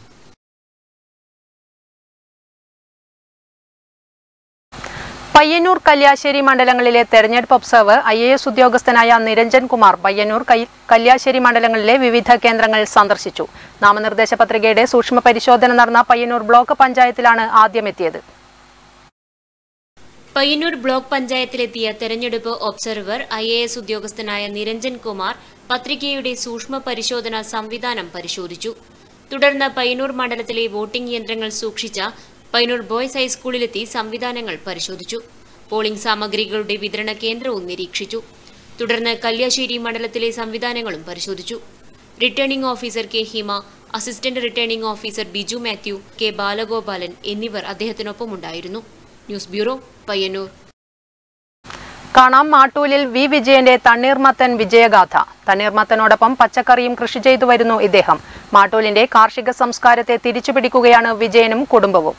പയ്യന്നൂർ കല്യാശ്ശേരി മണ്ഡലങ്ങളിലെ തെരഞ്ഞെടുപ്പ് ഒബ്സർവർ ഐ എ എസ് ഉദ്യോഗസ്ഥനായ നിരഞ്ജൻ കുമാർ പയ്യന്നൂർ കൈ- കല്യാശ്ശേരി മണ്ഡലങ്ങളിലെ വിവിധ കേന്ദ്രങ്ങൾ സന്ദർശിച്ചു നാമനിർദ്ദേശ പത്രികയുടെ സൂക്ഷ്മ പരിശോധന നടന്ന പയ്യന്നൂർ ബ്ലോക്ക് പഞ്ചായത്തിലാണ് ആദ്യമെത്തിയത് പയ്യന്നൂർ ബ്ലോക്ക് പഞ്ചായത്തിലെത്തിയ തെരഞ്ഞെടുപ്പ് ഒബ്സർവർ ഐ എ എസ് ഉദ്യോഗസ്ഥനായ നിരഞ്ജൻ കുമാർ പത്രികയുടെ സൂക്ഷ്മ പരിശോധന സംവിധാനം പരിശോധിച്ചു തുടർന്ന് പയ്യന്നൂർ മണ്ഡലത്തിലെ വോട്ടിംഗ് യന്ത്രങ്ങൾ സൂക്ഷിച്ച പയ്യന്നൂർ ബോയ്സ് ഹൈസ്കൂളിലെത്തി സംവിധാനങ്ങൾ പരിശോധിച്ചു പോളിംഗ് സാമഗ്രികളുടെ വിതരണ കേന്ദ്രവും നിരീക്ഷിച്ചു തുടർന്ന് കല്യാശ്ശേരി മണ്ഡലത്തിലെ സംവിധാനങ്ങളും പരിശോധിച്ചു returning officer K Hima assistant returning officer Biju Mathew K Balagopalan എന്നിവർ അദ്ദേഹത്തിനൊപ്പമുണ്ടായിരുന്നു ന്യൂസ് ബ്യൂറോ പയ്യന്നൂർ കാണാം മാട്ടൂലിൽ വി വിജയന്റെ തണ്ണീർമത്തൻ വിജയഗാഥ തണ്ണീർമത്തനോടൊപ്പം പച്ചക്കറിയും കൃഷി ചെയ്തു വരുന്നു ഇദ്ദേഹം മാട്ടൂലിന്റെ കാർഷിക സംസ്കാരത്തെ തിരിച്ചുപിടിക്കുകയാണ് വിജയനും കുടുംബവും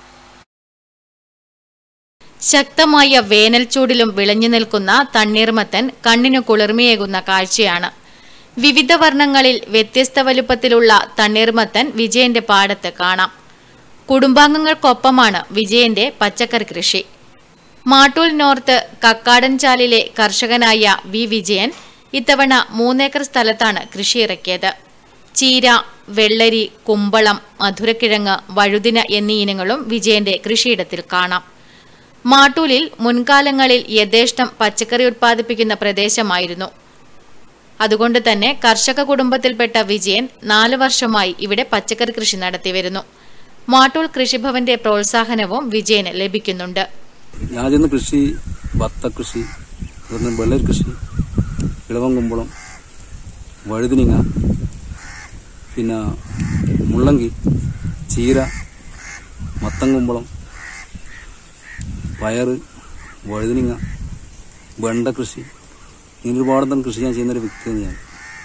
ശക്തമായ വേനൽ ചൂടിലും വിളഞ്ഞു നിൽക്കുന്ന തണ്ണീർമത്തൻ കണ്ണിനു കുളിർമയേകുന്ന കാഴ്ചയാണ് വിവിധ വർണ്ണങ്ങളിൽ വ്യത്യസ്ത വലുപ്പത്തിലുള്ള തണ്ണീർമത്തൻ വിജയന്റെ പാടത്ത് കാണാം കുടുംബാംഗങ്ങൾക്കൊപ്പമാണ് വിജയന്റെ പച്ചക്കറി കൃഷി മാട്ടൂൽ നോർത്ത് കക്കാടൻചാലിലെ കർഷകനായ വി വിജയൻ ഇത്തവണ മൂന്നേക്കർ സ്ഥലത്താണ് കൃഷി ഇറക്കിയത് ചീര വെള്ളരി കുമ്പളം മധുരക്കിഴങ്ങ് വഴുതിന എന്നീ ഇനങ്ങളും വിജയന്റെ കൃഷിയിടത്തിൽ കാണാം മാട്ടൂലിൽ മുൻകാലങ്ങളിൽ യഥേഷ്ടം പച്ചക്കറി ഉത്പാദിപ്പിക്കുന്ന പ്രദേശമായിരുന്നു അതുകൊണ്ട് തന്നെ കർഷക കുടുംബത്തിൽപ്പെട്ട വിജയൻ നാല് വർഷമായി ഇവിടെ പച്ചക്കറി കൃഷി നടത്തിവരുന്നു മാട്ടൂൽ കൃഷിഭവന്റെ പ്രോത്സാഹനവും വിജയന് ലഭിക്കുന്നുണ്ട് ഞാൻ ചെയ്യുന്ന കൃഷി ഭത്ത കൃഷി അതുപോലെ വെള്ളരി കൃഷി ഇളവം കുമ്പളം വഴുതിനിങ്ങ പിന്നെ മുള്ളങ്കി ചീര മത്തൻ കുമ്പളം പയറ് വഴുതിനിങ്ങ വെണ്ട കൃഷി ഇങ്ങനെ ഒരുപാട് തരം കൃഷി ഞാൻ ചെയ്യുന്നൊരു വ്യക്തിയാണ് ഞാൻ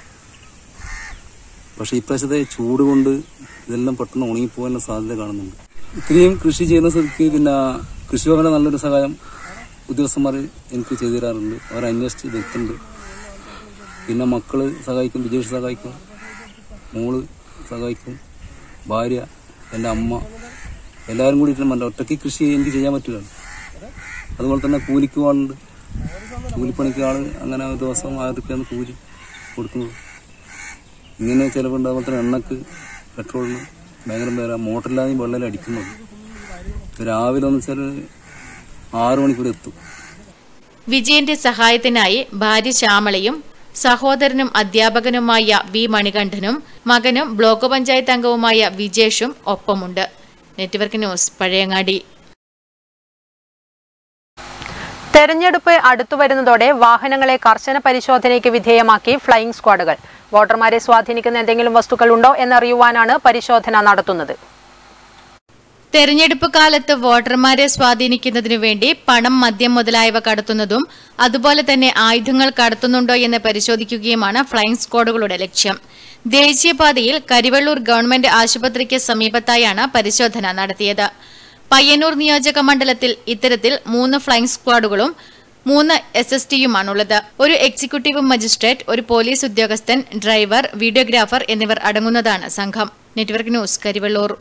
പക്ഷേ ഇപ്രാവശ്യത്തെ ചൂട് കൊണ്ട് ഇതെല്ലാം പെട്ടെന്ന് ഉണങ്ങിപ്പോകാനുള്ള സാധ്യത കാണുന്നുണ്ട് ഇത്രയും കൃഷി ചെയ്യുന്ന സ്ഥിതിക്ക് പിന്നെ കൃഷിഭവന്റെ നല്ലൊരു സഹായം ഉദ്യോഗസ്ഥന്മാർ എനിക്ക് ചെയ്തു തരാറുണ്ട് അവർ അന്വേഷിച്ച് വ്യക്തുണ്ട് പിന്നെ മക്കള് സഹായിക്കും വിജേഷ് സഹായിക്കും മോള് സഹായിക്കും ഭാര്യ എൻ്റെ അമ്മ എല്ലാവരും കൂടിയിട്ട് എൻ്റെ ഒറ്റയ്ക്ക് കൃഷി എനിക്ക് ചെയ്യാൻ പറ്റില്ല അതുപോലെ തന്നെ കൂലിക്ക് ആളുണ്ട് കൂലിപ്പണിക്ക് ആള് അങ്ങനെ ഒരു ദിവസം ആയിരം രൂപയാണ് കൂലി കൊടുക്കുന്നത് ഇങ്ങനെ ചിലവുണ്ട് അതുപോലെ തന്നെ എണ്ണക്ക് പെട്രോളിന് ഭയങ്കര പേര മോട്ടറില്ലാതെ വെള്ളം അടിക്കുന്നത് രാവിലെ ഒന്ന് വെച്ചാൽ ആറു മണിക്കൂടെ എത്തും വിജയന്റെ സഹായത്തിനായി ഭാര്യ ശ്യാമളയും സഹോദരനും അധ്യാപകനുമായ വി മണികണ്ഠനും മകനും ബ്ലോക്ക് പഞ്ചായത്ത് അംഗവുമായ വിജേഷും ഒപ്പമുണ്ട് നെറ്റ്വർക്ക് ന്യൂസ് പഴയങ്ങാടി തെരഞ്ഞെടുപ്പ് അടുത്തുവരുന്നതോടെ വാഹനങ്ങളെ കർശന പരിശോധനയ്ക്ക് വിധേയമാക്കി ഫ്ലൈയിംഗ് സ്ക്വാഡുകൾ വോട്ടർമാരെ സ്വാധീനിക്കുന്ന എന്തെങ്കിലും വസ്തുക്കൾ ഉണ്ടോ എന്നറിയുവാനാണ് പരിശോധന നടത്തുന്നത് തെരഞ്ഞെടുപ്പ് കാലത്ത് വോട്ടർമാരെ സ്വാധീനിക്കുന്നതിനു വേണ്ടി പണം മദ്യം മുതലായവ കടത്തുന്നതും അതുപോലെ തന്നെ ആയുധങ്ങൾ കടത്തുന്നുണ്ടോ എന്ന് പരിശോധിക്കുകയുമാണ് ഫ്ലൈയിംഗ് സ്ക്വാഡുകളുടെ ലക്ഷ്യം ദേശീയപാതയിൽ കരിവള്ളൂർ ഗവൺമെന്റ് ആശുപത്രിക്ക് സമീപത്തായാണ് പരിശോധന നടത്തിയത് പയ്യന്നൂർ നിയോജക മണ്ഡലത്തിൽ ഇത്തരത്തിൽ മൂന്ന് ഫ്ലൈയിംഗ് സ്ക്വാഡുകളും മൂന്ന് എസ് എസ് ടിയുമാണുള്ളത് ഒരു എക്സിക്യൂട്ടീവ് മജിസ്ട്രേറ്റ് ഒരു പോലീസ് ഉദ്യോഗസ്ഥൻ ഡ്രൈവർ വീഡിയോഗ്രാഫർ എന്നിവർ അടങ്ങുന്നതാണ് സംഘം നെറ്റ്വർക്ക് ന്യൂസ് കരിവള്ളൂർ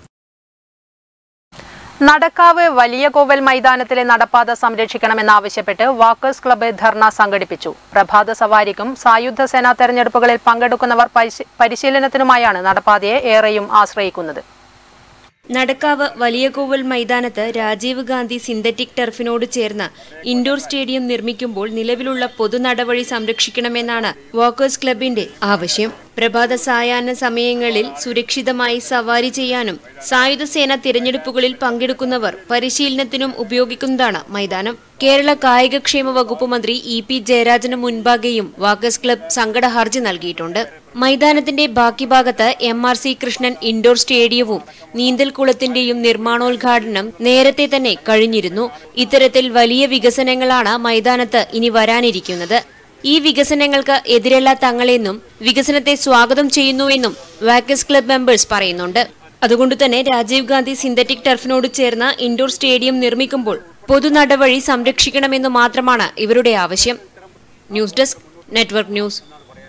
നടക്കാവ് വലിയ കോവൽ മൈതാനത്തിലെ നടപ്പാത സംരക്ഷിക്കണമെന്നാവശ്യപ്പെട്ട് വാക്കേഴ്സ് ക്ലബ്ബ് ധർണ സംഘടിപ്പിച്ചു പ്രഭാത സവാരിക്കും സായുധ സേനാ തെരഞ്ഞെടുപ്പുകളിൽ പങ്കെടുക്കുന്നവർ പരിശീ- പരിശീലനത്തിനുമായാണ് നടപ്പാതയെ ഏറെയും ആശ്രയിക്കുന്നത് നടക്കാവ് വലിയകോവൽ മൈതാനത്ത് രാജീവ് ഗാന്ധി സിന്തറ്റിക് ടർഫിനോട് ചേർന്ന് ഇൻഡോർ സ്റ്റേഡിയം നിർമ്മിക്കുമ്പോൾ നിലവിലുള്ള പൊതുനടവഴി സംരക്ഷിക്കണമെന്നാണ് വാക്കേഴ്സ് ക്ലബിന്റെ ആവശ്യം പ്രഭാത സായാഹ്ന സമയങ്ങളിൽ സുരക്ഷിതമായി സവാരി ചെയ്യാനും സായുധ സേന തിരഞ്ഞെടുപ്പുകളിൽ പങ്കെടുക്കുന്നവർ പരിശീലനത്തിനും ഉപയോഗിക്കുന്നതാണ് മൈതാനം കേരള കായികക്ഷേമ വകുപ്പ് മന്ത്രി ഇ പി ജയരാജന് മുൻപാകെയും വാക്കേഴ്സ് ക്ലബ് സങ്കട ഹർജി നൽകിയിട്ടുണ്ട് മൈതാനത്തിന്റെ ബാക്കി ഭാഗത്ത് M R C Krishnan indoor സ്റ്റേഡിയവും നീന്തൽക്കുളത്തിന്റെയും നിർമ്മാണോദ്ഘാടനം നേരത്തെ തന്നെ കഴിഞ്ഞിരുന്നു ഇത്തരത്തിൽ വലിയ വികസനങ്ങളാണ് മൈതാനത്ത് ഇനി വരാനിരിക്കുന്നത് ഈ വികസനങ്ങൾക്ക് എതിരല്ല തങ്ങളെന്നും വികസനത്തെ സ്വാഗതം ചെയ്യുന്നുവെന്നും വാക്കസ് ക്ലബ് മെമ്പേഴ്സ് പറയുന്നുണ്ട് അതുകൊണ്ട് തന്നെ രാജീവ് ഗാന്ധി സിന്തറ്റിക് ടർഫിനോട് ചേർന്ന് ഇൻഡോർ സ്റ്റേഡിയം നിർമ്മിക്കുമ്പോൾ പൊതുനടവഴി സംരക്ഷിക്കണമെന്ന് മാത്രമാണ് ഇവരുടെ ആവശ്യം news desk network news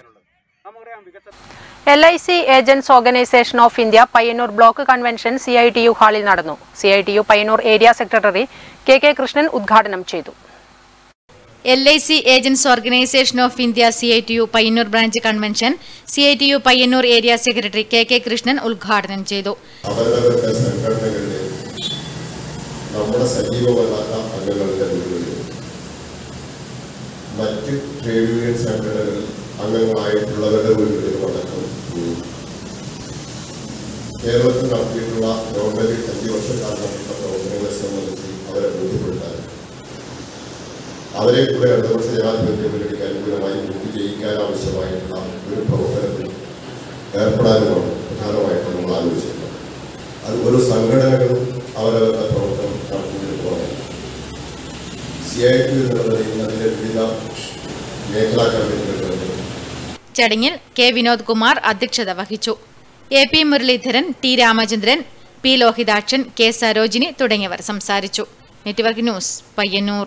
L I C agents organisation of India Payyanur block convention C I T U ഹാളിൽ നടന്നു C I T U Payyanur area secretary K K Krishnan ഉദ്ഘാടനം ചെയ്തു L I C agents organisation of India C I T U Payyanur branch convention C I T U Payyanur area secretary K K Krishnan ഉദ്ഘാടനം ചെയ്തു അവരവരുടെ സംഘടനകളിലെ നമ്മുടെ സജീവമല്ലാത്ത അംഗങ്ങളുടെ വീടുകളിൽ മറ്റ് ട്രേഡ് യൂണിയൻ സംഘടനകളിൽ അംഗങ്ങളായിട്ടുള്ളവരുടെ വീടുകളിലും അടക്കം ഉം. കേരളത്തിൽ നടത്തിയിട്ടുള്ള ഗവൺമെന്റ് അഞ്ച് വർഷക്കാലം നടത്തിയിട്ടുള്ള പ്രവർത്തനങ്ങളെ സംബന്ധിച്ച് അവരെ ബോധ്യപ്പെടുത്താൻ അവരെ കൂടെ ഇടതുപക്ഷ ജനാധിപത്യ മുന്നണിക്ക് അനുകൂലമായി വോട്ട് ചെയ്യിക്കാൻ ആവശ്യമായിട്ടുള്ള ഒരു പ്രവർത്തനത്തിൽ ഏർപ്പെടാനുമാണ് പ്രധാനമായിട്ടും നമ്മൾ ആലോചിച്ചിട്ടുള്ളത് അത് ഓരോ സംഘടനകളും അവരവരുടെ പ്രവർത്തനം നടത്തുന്നതിന് പുറമെ സി ഐ ടി എന്നുള്ള നിലയിൽ അതിൻ്റെ വിവിധ മേഖലാ കമ്മിറ്റികളുണ്ട് ചടങ്ങിൽ കെ വിനോദ് കുമാർ അധ്യക്ഷത വഹിച്ചു A P Muraleedharan T Ramachandran P Lohithakshan K Sarojini തുടങ്ങിയവർ സംസാരിച്ചു network news Payyanur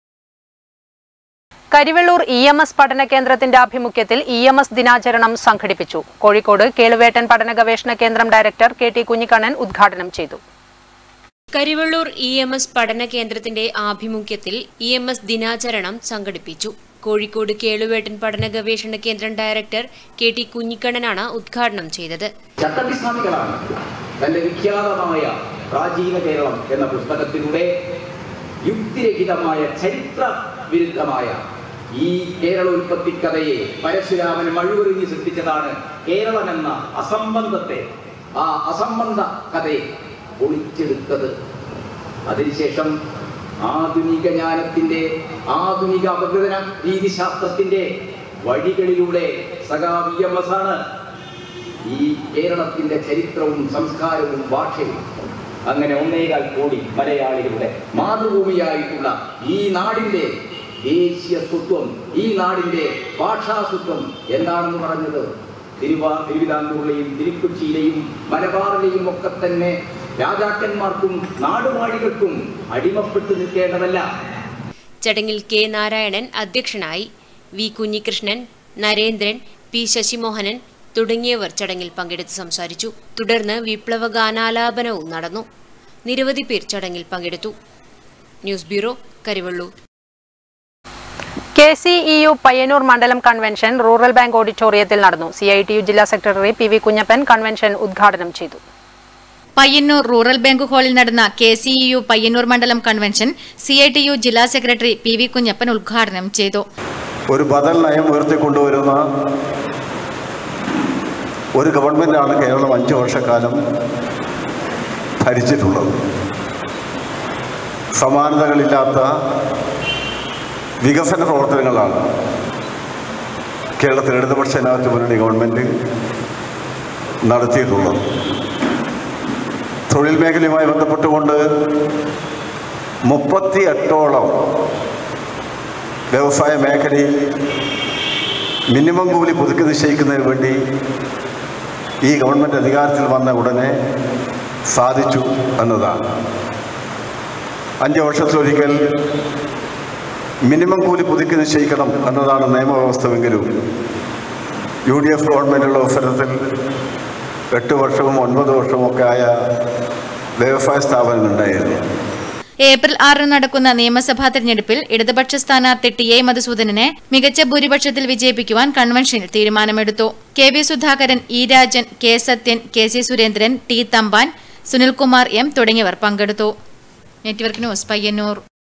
Karivellur E M S പഠന കേന്ദ്രത്തിന്റെ ആഭിമുഖ്യത്തിൽ ഇ എം എസ് ദിനാചരണം സംഘടിപ്പിച്ചു കോഴിക്കോട് കേളുവേട്ടൻ പഠന ഗവേഷണ കേന്ദ്രം ഡയറക്ടർ കെ ടി കുഞ്ഞിക്കണ്ണൻ ഉദ്ഘാടനം ചെയ്തു കരിവള്ളൂർ ഇ എം എസ് പഠന കേന്ദ്രത്തിന്റെ ആഭിമുഖ്യത്തിൽ ഇ എം എസ് ദിനാചരണം സംഘടിപ്പിച്ചു കോഴിക്കോട് കേളുവേട്ടൻ പഠന ഗവേഷണ കേന്ദ്രം ഡയറക്ടർ കെ ടി കുഞ്ഞിക്കണ്ണനാണ് ഉദ്ഘാടനം ചെയ്തത് ചട്ടവിസ്വാമികളാണ് തന്റെ വിഖ്യാതമായ പ്രാചീന കേരളം എന്ന പുസ്തകത്തിലൂടെ യുക്തിരഹിതമായ ചരിത്ര വിരുദ്ധമായ ഈ കേരള ഉൽപ്പത്തി കഥയെ പരശുരാമൻ മഴുവെറിഞ്ഞ് സൃഷ്ടിച്ചതാണ് കേരളം എന്ന അസംബന്ധത്തെ ആ അസംബന്ധ കഥയെ പൊളിച്ചെടുത്തത് അതിനുശേഷം ആധുനിക ജ്ഞാനത്തിന്റെ ആധുനിക അപഗ്രഥന രീതിശാസ്ത്രത്തിന്റെ വഴികളിലൂടെ സഖാ വി എം എസ് ആണ് ഈ കേരളത്തിന്റെ ചരിത്രവും സംസ്കാരവും ഭാഷയും അങ്ങനെ ഒന്നേകാൽ കോടി മലയാളികളുടെ മാതൃഭൂമിയായിട്ടുള്ള ഈ നാടിന്റെ ദേശീയ സ്വത്വം ഈ നാടിന്റെ ഭാഷാസ്വത്വം എന്താണെന്ന് പറഞ്ഞത് തിരുവാ തിരുവിതാംകൂറിലെയും തിരുക്കൊച്ചിയിലെയും മലബാറിലെയും ഒക്കെ തന്നെ രാജാക്കന്മാർക്കും നാടുവാഴികൾക്കും അടിമപ്പെട്ടു നിൽക്കേണ്ടതല്ല ചടങ്ങിൽ കെ നാരായണൻ അധ്യക്ഷനായി വി കുഞ്ഞികൃഷ്ണൻ നരേന്ദ്രൻ പി ശശിമോഹനൻ തുടങ്ങിയവർ ചടങ്ങിൽ പങ്കെടുത്ത് സംസാരിച്ചു തുടർന്ന് വിപ്ലവ ഗാനാലാപനവും നടന്നു നിരവധി പേർ ചടങ്ങിൽ പങ്കെടുത്തു news bureau Karivellur K C E U Payyanur മണ്ഡലം കൺവെൻഷൻ റൂറൽ ബാങ്ക് ഓഡിറ്റോറിയത്തിൽ നടന്നു സി ഐ ടി യു ജില്ലാ secretary P V Kunhappan convention ഉദ്ഘാടനം ചെയ്തു പയ്യന്നൂർ റൂറൽ ബാങ്ക് ഹാളിൽ നടന്ന K C E U Payyanur മണ്ഡലം convention C I T U ജില്ലാ സെക്രട്ടറി പി വി കുഞ്ഞപ്പൻ ഉദ്ഘാടനം ചെയ്തു ഒരു ബദൽ നയം ഉയർത്തിക്കൊണ്ടുവരുന്ന ഒരു ഗവൺമെൻറ്റാണ് കേരളം അഞ്ച് വർഷക്കാലം ഭരിച്ചിട്ടുള്ളത് സമാനതകളില്ലാത്ത വികസന പ്രവർത്തനങ്ങളാണ് കേരളത്തിൽ ഇടതുപക്ഷ ജനാധിപത്യ മുന്നണി ഗവൺമെൻറ് നടത്തിയിട്ടുള്ളത് തൊഴിൽ മേഖലയുമായി ബന്ധപ്പെട്ടുകൊണ്ട് മുപ്പത്തി എട്ടോളം വ്യവസായ മേഖലയിൽ മിനിമം കൂലി പുതുക്കി നിശ്ചയിക്കുന്നതിന് വേണ്ടി ഈ ഗവൺമെൻറ് അധികാരത്തിൽ വന്ന ഉടനെ സാധിച്ചു എന്നതാണ് അഞ്ച് വർഷത്തിലൊരിക്കൽ മിനിമം കൂലി പുതുക്കി നിശ്ചയിക്കണം എന്നതാണ് നിയമവ്യവസ്ഥമെങ്കിലും യു ഡി എഫ് ഗവൺമെൻറ്റുള്ള അവസരത്തിൽ എട്ട് വർഷവും ഒൻപത് വർഷവും ഒക്കെ ആയ വ്യവസായ സ്ഥാപനങ്ങളുണ്ടായിരുന്നു ഏപ്രിൽ ആറിന് നടക്കുന്ന നിയമസഭാ തെരഞ്ഞെടുപ്പിൽ ഇടതുപക്ഷ സ്ഥാനാർത്ഥി ടി എ മധുസൂദനനെ മികച്ച ഭൂരിപക്ഷത്തിൽ വിജയിപ്പിക്കുവാൻ കൺവെൻഷനിൽ തീരുമാനമെടുത്തു K V Sudhakaran E Rajan K Sathyan K C Surendran T Thampan Sunilkumar M തുടങ്ങിയവർ പങ്കെടുത്തു നെറ്റ്വർക്ക് ന്യൂസ് പയ്യന്നൂർ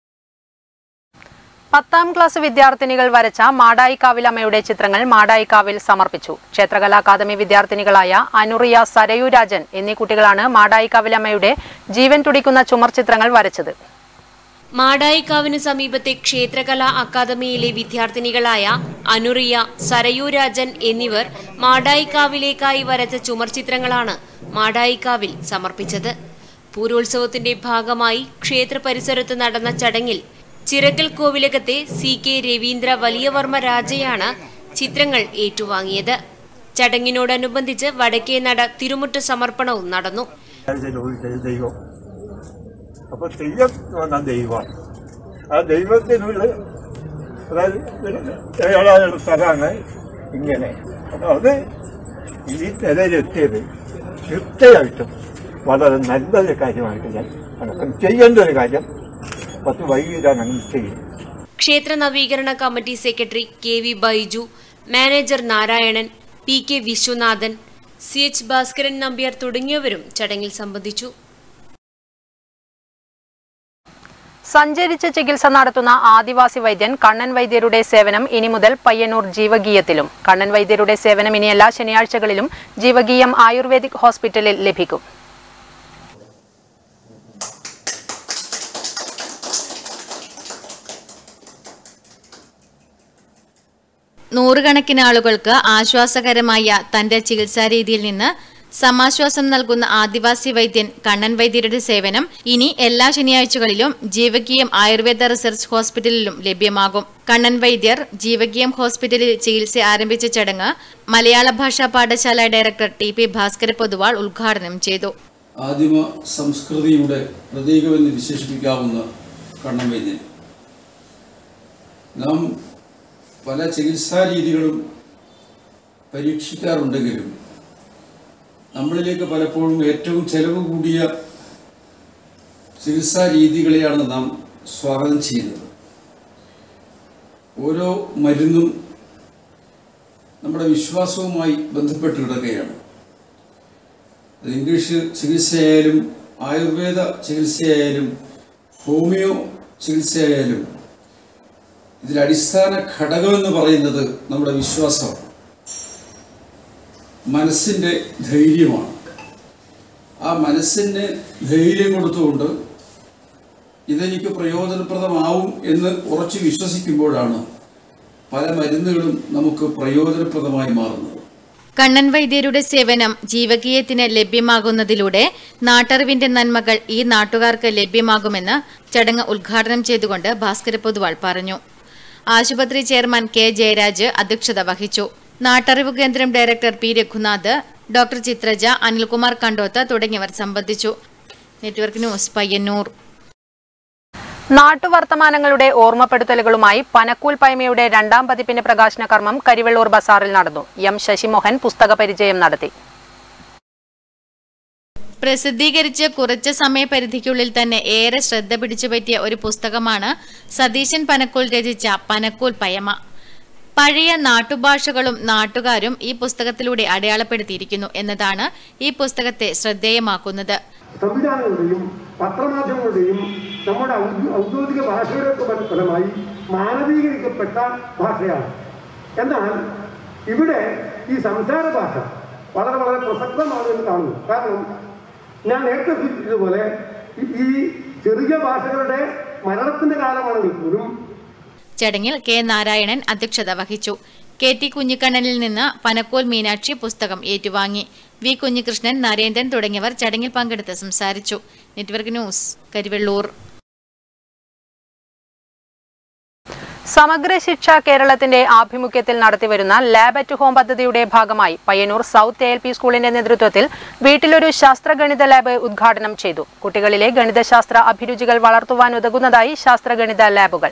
പത്താം ക്ലാസ് വിദ്യാർത്ഥിനികൾ വരച്ച മാടായിക്കാവിലമ്മയുടെ ചിത്രങ്ങൾ മാടായിക്കാവിൽ സമർപ്പിച്ചു ക്ഷേത്രകലാ അക്കാദമി വിദ്യാർത്ഥിനികളായ അനുറിയ സരയു രാജൻ എന്നീ കുട്ടികളാണ് മാടായിക്കാവിലമ്മയുടെ ജീവൻ തുടിക്കുന്ന ചുമർ ചിത്രങ്ങൾ വരച്ചത് മാടായിക്കാവിന് സമീപത്തെ ക്ഷേത്രകലാ അക്കാദമിയിലെ വിദ്യാർത്ഥിനികളായ അനുറിയ സരയൂരാജൻ എന്നിവർ മാടായിക്കാവിലേക്കായി വരച്ച ചുമർ ചിത്രങ്ങളാണ് മാടായിക്കാവിൽ സമർപ്പിച്ചത് പൂരോത്സവത്തിന്റെ ഭാഗമായി ക്ഷേത്ര പരിസരത്ത് നടന്ന ചടങ്ങിൽ ചിറക്കൽ കോവിലകത്തെ സി കെ രവീന്ദ്ര വലിയവർമ്മ രാജയാണ് ചിത്രങ്ങൾ ഏറ്റുവാങ്ങിയത് ചടങ്ങിനോടനുബന്ധിച്ച് വടക്കേ നട തിരുമുറ്റ സമർപ്പണവും നടന്നു ദൈവം അപ്പൊ തെയ്യം എന്ന് പറഞ്ഞാൽ ദൈവമാണ് ആ ദൈവത്തിനുള്ള അതായത് ഏഴായ സ്ഥലമാണ് ഇങ്ങനെ അപ്പൊ അത് ഈ നിലയിലെത്തിയത് തീർച്ചയായിട്ടും വളരെ നല്ലൊരു കാര്യമായിട്ട് ഞാൻ കണക്കാക്കുന്നു. ചെയ്യേണ്ട ഒരു കാര്യം പത്ത് വൈകിട്ടാണ് അങ്ങനെ ചെയ്യും ക്ഷേത്ര നവീകരണ committee secretary K V Baiju manager Narayanan P K Viswanathan C H Bhaskaran Nambiar തുടങ്ങിയവരും ചടങ്ങിൽ സംബന്ധിച്ചു സഞ്ചരിച്ച് ചികിത്സ നടത്തുന്ന ആദിവാസി വൈദ്യൻ കണ്ണൻ വൈദ്യരുടെ സേവനം ഇനി മുതൽ പയ്യന്നൂർ ജീവഗീയത്തിലും കണ്ണൻ വൈദ്യരുടെ സേവനം ഇനി എല്ലാ ശനിയാഴ്ചകളിലും ജീവഗീയം ആയുർവേദിക് ഹോസ്പിറ്റലിൽ ലഭിക്കും നൂറുകണക്കിന് ആളുകൾക്ക് ആശ്വാസകരമായ തന്റെ ചികിത്സാ രീതിയിൽ നിന്ന് സമാശ്വാസം നൽകുന്ന ആദിവാസി വൈദ്യൻ കണ്ണൻ വൈദ്യരുടെ സേവനം ഇനി എല്ലാ ശനിയാഴ്ചകളിലും ജീവകീയം ആയുർവേദ റിസർച്ച് ഹോസ്പിറ്റലിലും ലഭ്യമാകും കണ്ണൻ വൈദ്യർ ജീവകീയം ഹോസ്പിറ്റലിൽ ചികിത്സ ആരംഭിച്ച ചടങ്ങ് മലയാള ഭാഷാ പാഠശാല director T P Bhaskara Poduval ഉദ്ഘാടനം ചെയ്തു ആദിമ സംസ്കൃതിയുടെ പ്രതീകമെന്ന് വിശേഷിപ്പിക്കാവുന്ന കണ്ണൻ വൈദ്യൻ നാം പല ചികിത്സാ രീതികളും പരീക്ഷിക്കാറുണ്ടെങ്കിലും നമ്മളിലേക്ക് പലപ്പോഴും ഏറ്റവും ചെലവ് കൂടിയ ചികിത്സാ രീതികളെയാണ് നാം സ്വാഗതം ചെയ്യുന്നത് ഓരോ മരുന്നും നമ്മുടെ വിശ്വാസവുമായി ബന്ധപ്പെട്ട് കിടക്കുകയാണ് അത് ഇംഗ്ലീഷ് ചികിത്സയായാലും ആയുർവേദ ചികിത്സയായാലും ഹോമിയോ ചികിത്സയായാലും ഇതിൽ അടിസ്ഥാന ഘടകമെന്ന് പറയുന്നത് നമ്മുടെ വിശ്വാസമാണ് മനസ്സിൻ്റെ ധൈര്യമാണ് ആ മനസ്സിന് ധൈര്യം കൊടുത്തുകൊണ്ട് ഇതെനിക്ക് പ്രയോജനപ്രദമാവും എന്ന് ഉറച്ചു വിശ്വസിക്കുമ്പോഴാണ് പല മരുന്നുകളും നമുക്ക് പ്രയോജനപ്രദമായി മാറുന്നത് കണ്ണൻ വൈദ്യരുടെ സേവനം ജീവകീയത്തിന് ലഭ്യമാകുന്നതിലൂടെ നാട്ടറിവിന്റെ നന്മകൾ ഈ നാട്ടുകാർക്ക് ലഭ്യമാകുമെന്ന് ചടങ്ങ് ഉദ്ഘാടനം ചെയ്തുകൊണ്ട് ഭാസ്കര പൊതുവാൾ പറഞ്ഞു ആശുപത്രി ചെയർമാൻ കെ ജയരാജ് അധ്യക്ഷത വഹിച്ചു നാട്ടറിവ് കേന്ദ്രം director P Raghunath doctor Chitraja Anilkumar Kandoth തുടങ്ങിയവർ സംബന്ധിച്ചു നെറ്റ്വർക്ക് ന്യൂസ് പയ്യന്നൂർ നാട്ടുവർത്തമാനങ്ങളുടെ ഓർമ്മപ്പെടുത്തലുകളുമായി പനക്കൂൽ പൈമയുടെ രണ്ടാം പതിപ്പിന്റെ പ്രകാശന കർമ്മം കരിവെള്ളൂർ ബസാറിൽ നടന്നു എം ശശിമോഹൻ പുസ്തക പരിചയം നടത്തി പ്രസിദ്ധീകരിച്ച് കുറച്ച് സമയപരിധിക്കുള്ളിൽ തന്നെ ഏറെ ശ്രദ്ധ പിടിച്ചുപറ്റിയ ഒരു പുസ്തകമാണ് സതീശൻ പനക്കൂൽ രചിച്ച പനക്കൂൽ പയമ പഴയ നാട്ടുഭാഷകളും നാട്ടുകാരും ഈ പുസ്തകത്തിലൂടെ അടയാളപ്പെടുത്തിയിരിക്കുന്നു എന്നതാണ് ഈ പുസ്തകത്തെ ശ്രദ്ധേയമാക്കുന്നത് സംവിധാനങ്ങളുടെയും പത്രമാധ്യമങ്ങളുടെയും നമ്മുടെ ഔദ്യോ- ഔദ്യോഗിക ഭാഷയുടെ ഫല- ഫലമായി മാനവീകരിക്കപ്പെട്ട ഭാഷയാണ് എന്നാൽ ഇവിടെ ഈ സംസാര ഭാഷ വളരെ വളരെ പ്രസക്തമാണ് എന്ന് കാണുന്നു കാരണം ഞാൻ നേരത്തെ സൂചിപ്പിച്ചതുപോലെ ഈ- ഈ ചെറിയ ഭാഷകളുടെ മരണത്തിന്റെ കാലമാണെങ്കിൽ പോലും ചടങ്ങിൽ കെ നാരായണൻ അധ്യക്ഷത വഹിച്ചു കെ ടി കുഞ്ഞിക്കണ്ണനിൽ നിന്ന് പനക്കോൽ മീനാക്ഷി പുസ്തകം ഏറ്റുവാങ്ങി വി കുഞ്ഞികൃഷ്ണൻ നരേന്ദ്രൻ തുടങ്ങിയവർ ചടങ്ങിൽ പങ്കെടുത്ത് സംസാരിച്ചു നെറ്റ്വർക്ക് ന്യൂസ് കരിവെള്ളൂർ സമഗ്ര ശിക്ഷ കേരളത്തിന്റെ ആഭിമുഖ്യത്തിൽ നടത്തിവരുന്ന ലാബ് അറ്റ് ഹോം പദ്ധതിയുടെ ഭാഗമായി Payyanur south A L P സ്കൂളിന്റെ നേതൃത്വത്തിൽ വീട്ടിലൊരു ശാസ്ത്രഗണിത ലാബ് ഉദ്ഘാടനം ചെയ്തു കുട്ടികളിലെ ഗണിതശാസ്ത്ര അഭിരുചികൾ വളർത്തുവാൻ ഉതകുന്നതായി ശാസ്ത്രഗണിത ലാബുകൾ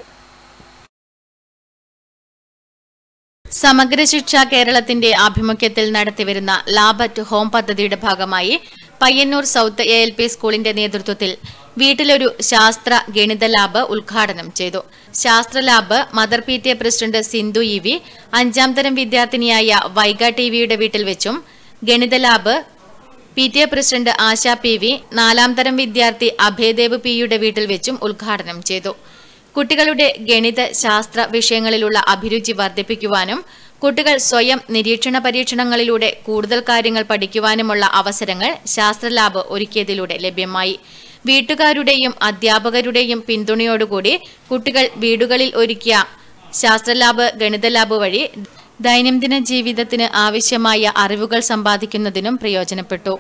സമഗ്ര ശിക്ഷ കേരളത്തിന്റെ ആഭിമുഖ്യത്തിൽ നടത്തിവരുന്ന ലാബ് അറ്റ് ഹോം പദ്ധതിയുടെ ഭാഗമായി Payyanur south A L P സ്കൂളിന്റെ നേതൃത്വത്തിൽ വീട്ടിലൊരു ശാസ്ത്ര ഗണിത ലാബ് ഉദ്ഘാടനം ചെയ്തു ശാസ്ത്ര lab mother P T A president Sindhu E V അഞ്ചാം തരം വിദ്യാർത്ഥിനിയായ വൈഗ ടി വിയുടെ വീട്ടിൽ വെച്ചും ഗണിത lab P T A president Asha P V നാലാം തരം വിദ്യാർത്ഥി അഭയദേവ് പിയുടെ വീട്ടിൽ വെച്ചും ഉദ്ഘാടനം ചെയ്തു കുട്ടികളുടെ ഗണിത ശാസ്ത്ര വിഷയങ്ങളിലുള്ള അഭിരുചി വർദ്ധിപ്പിക്കുവാനും കുട്ടികൾ സ്വയം നിരീക്ഷണ പരീക്ഷണങ്ങളിലൂടെ കൂടുതൽ കാര്യങ്ങൾ പഠിക്കുവാനുമുള്ള അവസരങ്ങൾ ശാസ്ത്ര ലാബ് ഒരുക്കിയതിലൂടെ ലഭ്യമായി വീട്ടുകാരുടെയും അധ്യാപകരുടെയും പിന്തുണയോടുകൂടി കുട്ടികൾ വീടുകളിൽ ഒരുക്കിയ ശാസ്ത്ര ലാബ് ഗണിത ലാബ് വഴി ദൈനംദിന ജീവിതത്തിന് ആവശ്യമായ അറിവുകൾ സമ്പാദിക്കുന്നതിനും പ്രയോജനപ്പെട്ടു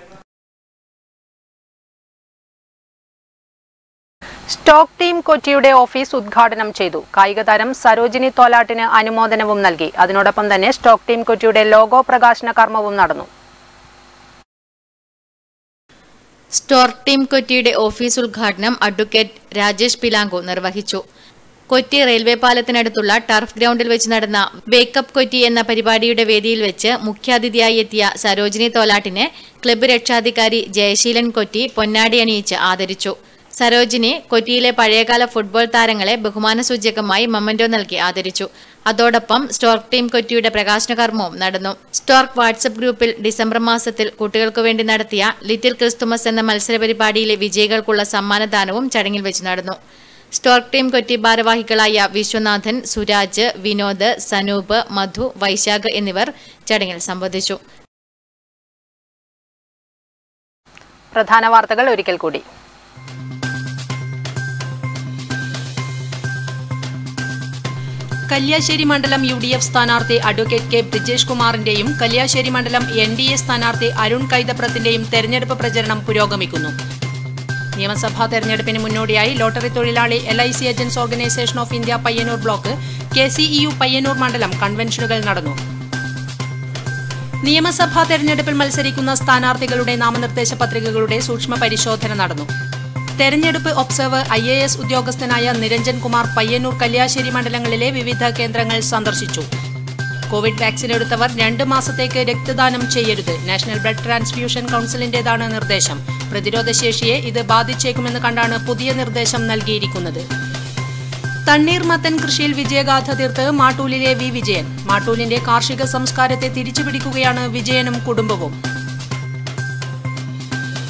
സ്റ്റോക്ക് ടീം കൊച്ചിയുടെ ഓഫീസ് ഉദ്ഘാടനം ചെയ്തു കായിക താരം സരോജിനി തോലാട്ടിന് അനുമോദനവും നൽകി അതിനോടൊപ്പം തന്നെ സ്റ്റോക്ക് ടീം കൊച്ചിയുടെ ലോഗോ പ്രകാശന കർമ്മവും നടന്നു സ്റ്റോർ ടീം കൊച്ചിയുടെ ഓഫീസ് ഉദ്ഘാടനം അഡ്വക്കേറ്റ് രാജേഷ് പിലാങ്കോ നിർവഹിച്ചു കൊച്ചി റെയിൽവേ പാലത്തിനടുത്തുള്ള ടർഫ് ഗ്രൗണ്ടിൽ വെച്ച് നടന്ന വേക്കപ്പ് കൊച്ചി എന്ന പരിപാടിയുടെ വേദിയിൽ വെച്ച് മുഖ്യാതിഥിയായി എത്തിയ സരോജിനി തോലാട്ടിനെ ക്ലബ്ബ് രക്ഷാധികാരി ജയശീലൻ കൊറ്റി പൊന്നാടി അണിയിച്ച് ആദരിച്ചു സരോജിനി കൊച്ചിയിലെ പഴയകാല ഫുട്ബോൾ താരങ്ങളെ ബഹുമാന സൂചകമായി മൊമന്റോ നൽകി ആദരിച്ചു അതോടൊപ്പം സ്റ്റോർക്ക് ടീം കൊച്ചിയുടെ പ്രകാശന കർമ്മവും നടന്നു സ്റ്റോർക്ക് വാട്സപ്പ് ഗ്രൂപ്പിൽ ഡിസംബർ മാസത്തിൽ കുട്ടികൾക്കു വേണ്ടി നടത്തിയ ലിറ്റിൽ ക്രിസ്തുമസ് എന്ന മത്സര പരിപാടിയിലെ വിജയികൾക്കുള്ള സമ്മാനദാനവും ചടങ്ങിൽ വെച്ച് നടന്നു സ്റ്റോർക്ക് ടീം കൊച്ചി ഭാരവാഹികളായ വിശ്വനാഥൻ സുരാജ് വിനോദ് സനൂപ് മധു വൈശാഖ് എന്നിവർ ചടങ്ങിൽ സംബന്ധിച്ചു പ്രധാന വാർത്തകൾ ഒരിക്കൽ കൂടി കല്യാശ്ശേരി മണ്ഡലം യു ഡി എഫ് സ്ഥാനാർത്ഥി അഡ്വക്കേറ്റ് കെ ബ്രിജേഷ് കുമാറിന്റെയും കല്യാശ്ശേരി മണ്ഡലം എൻ ഡി എ സ്ഥാനാർത്ഥി അരുൺ കൈതപ്രത്തിന്റെയും തെരഞ്ഞെടുപ്പ് പ്രചരണം പുരോഗമിക്കുന്നു നിയമസഭാ തെരഞ്ഞെടുപ്പിന് മുന്നോടിയായി ലോട്ടറി തൊഴിലാളി L I C agents organisation of India Payyanur block K C E U Payyanur മണ്ഡലം കൺവെൻഷനുകൾ നടന്നു നിയമസഭാ തെരഞ്ഞെടുപ്പിൽ മത്സരിക്കുന്ന സ്ഥാനാർത്ഥികളുടെ നാമനിർദ്ദേശ പത്രികകളുടെ സൂക്ഷ്മ പരിശോധന നടന്നു തെരഞ്ഞെടുപ്പ് ഒബ്സർവർ ഐ എ എസ് ഉദ്യോഗസ്ഥനായ നിരഞ്ജൻ കുമാർ പയ്യന്നൂർ കല്യാശ്ശേരി മണ്ഡലങ്ങളിലെ വിവിധ കേന്ദ്രങ്ങൾ സന്ദർശിച്ചു കോവിഡ് വാക്സിൻ എടുത്തവർ രണ്ട് മാസത്തേക്ക് രക്തദാനം ചെയ്യരുത് നാഷണൽ ബ്ലഡ് ട്രാൻസ്ഫ്യൂഷൻ കൌൺസിലിന്റേതാണ് നിർദ്ദേശം പ്രതിരോധശേഷിയെ ഇത് ബാധിച്ചേക്കുമെന്ന് കണ്ടാണ് പുതിയ നിർദ്ദേശം നൽകിയിരിക്കുന്നത് തണ്ണീർമത്തൻ കൃഷിയിൽ വിജയഗാഥ തീർത്ത് മാട്ടൂലിലെ വി വിജയൻ മാട്ടൂലിന്റെ കാർഷിക സംസ്കാരത്തെ തിരിച്ചുപിടിക്കുകയാണ് വിജയനും കുടുംബവും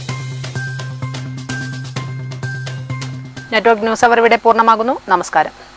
നെറ്റ്വർക്ക് ന്യൂസ് അവർ ഇവിടെ പൂർണ്ണമാകുന്നു നമസ്കാരം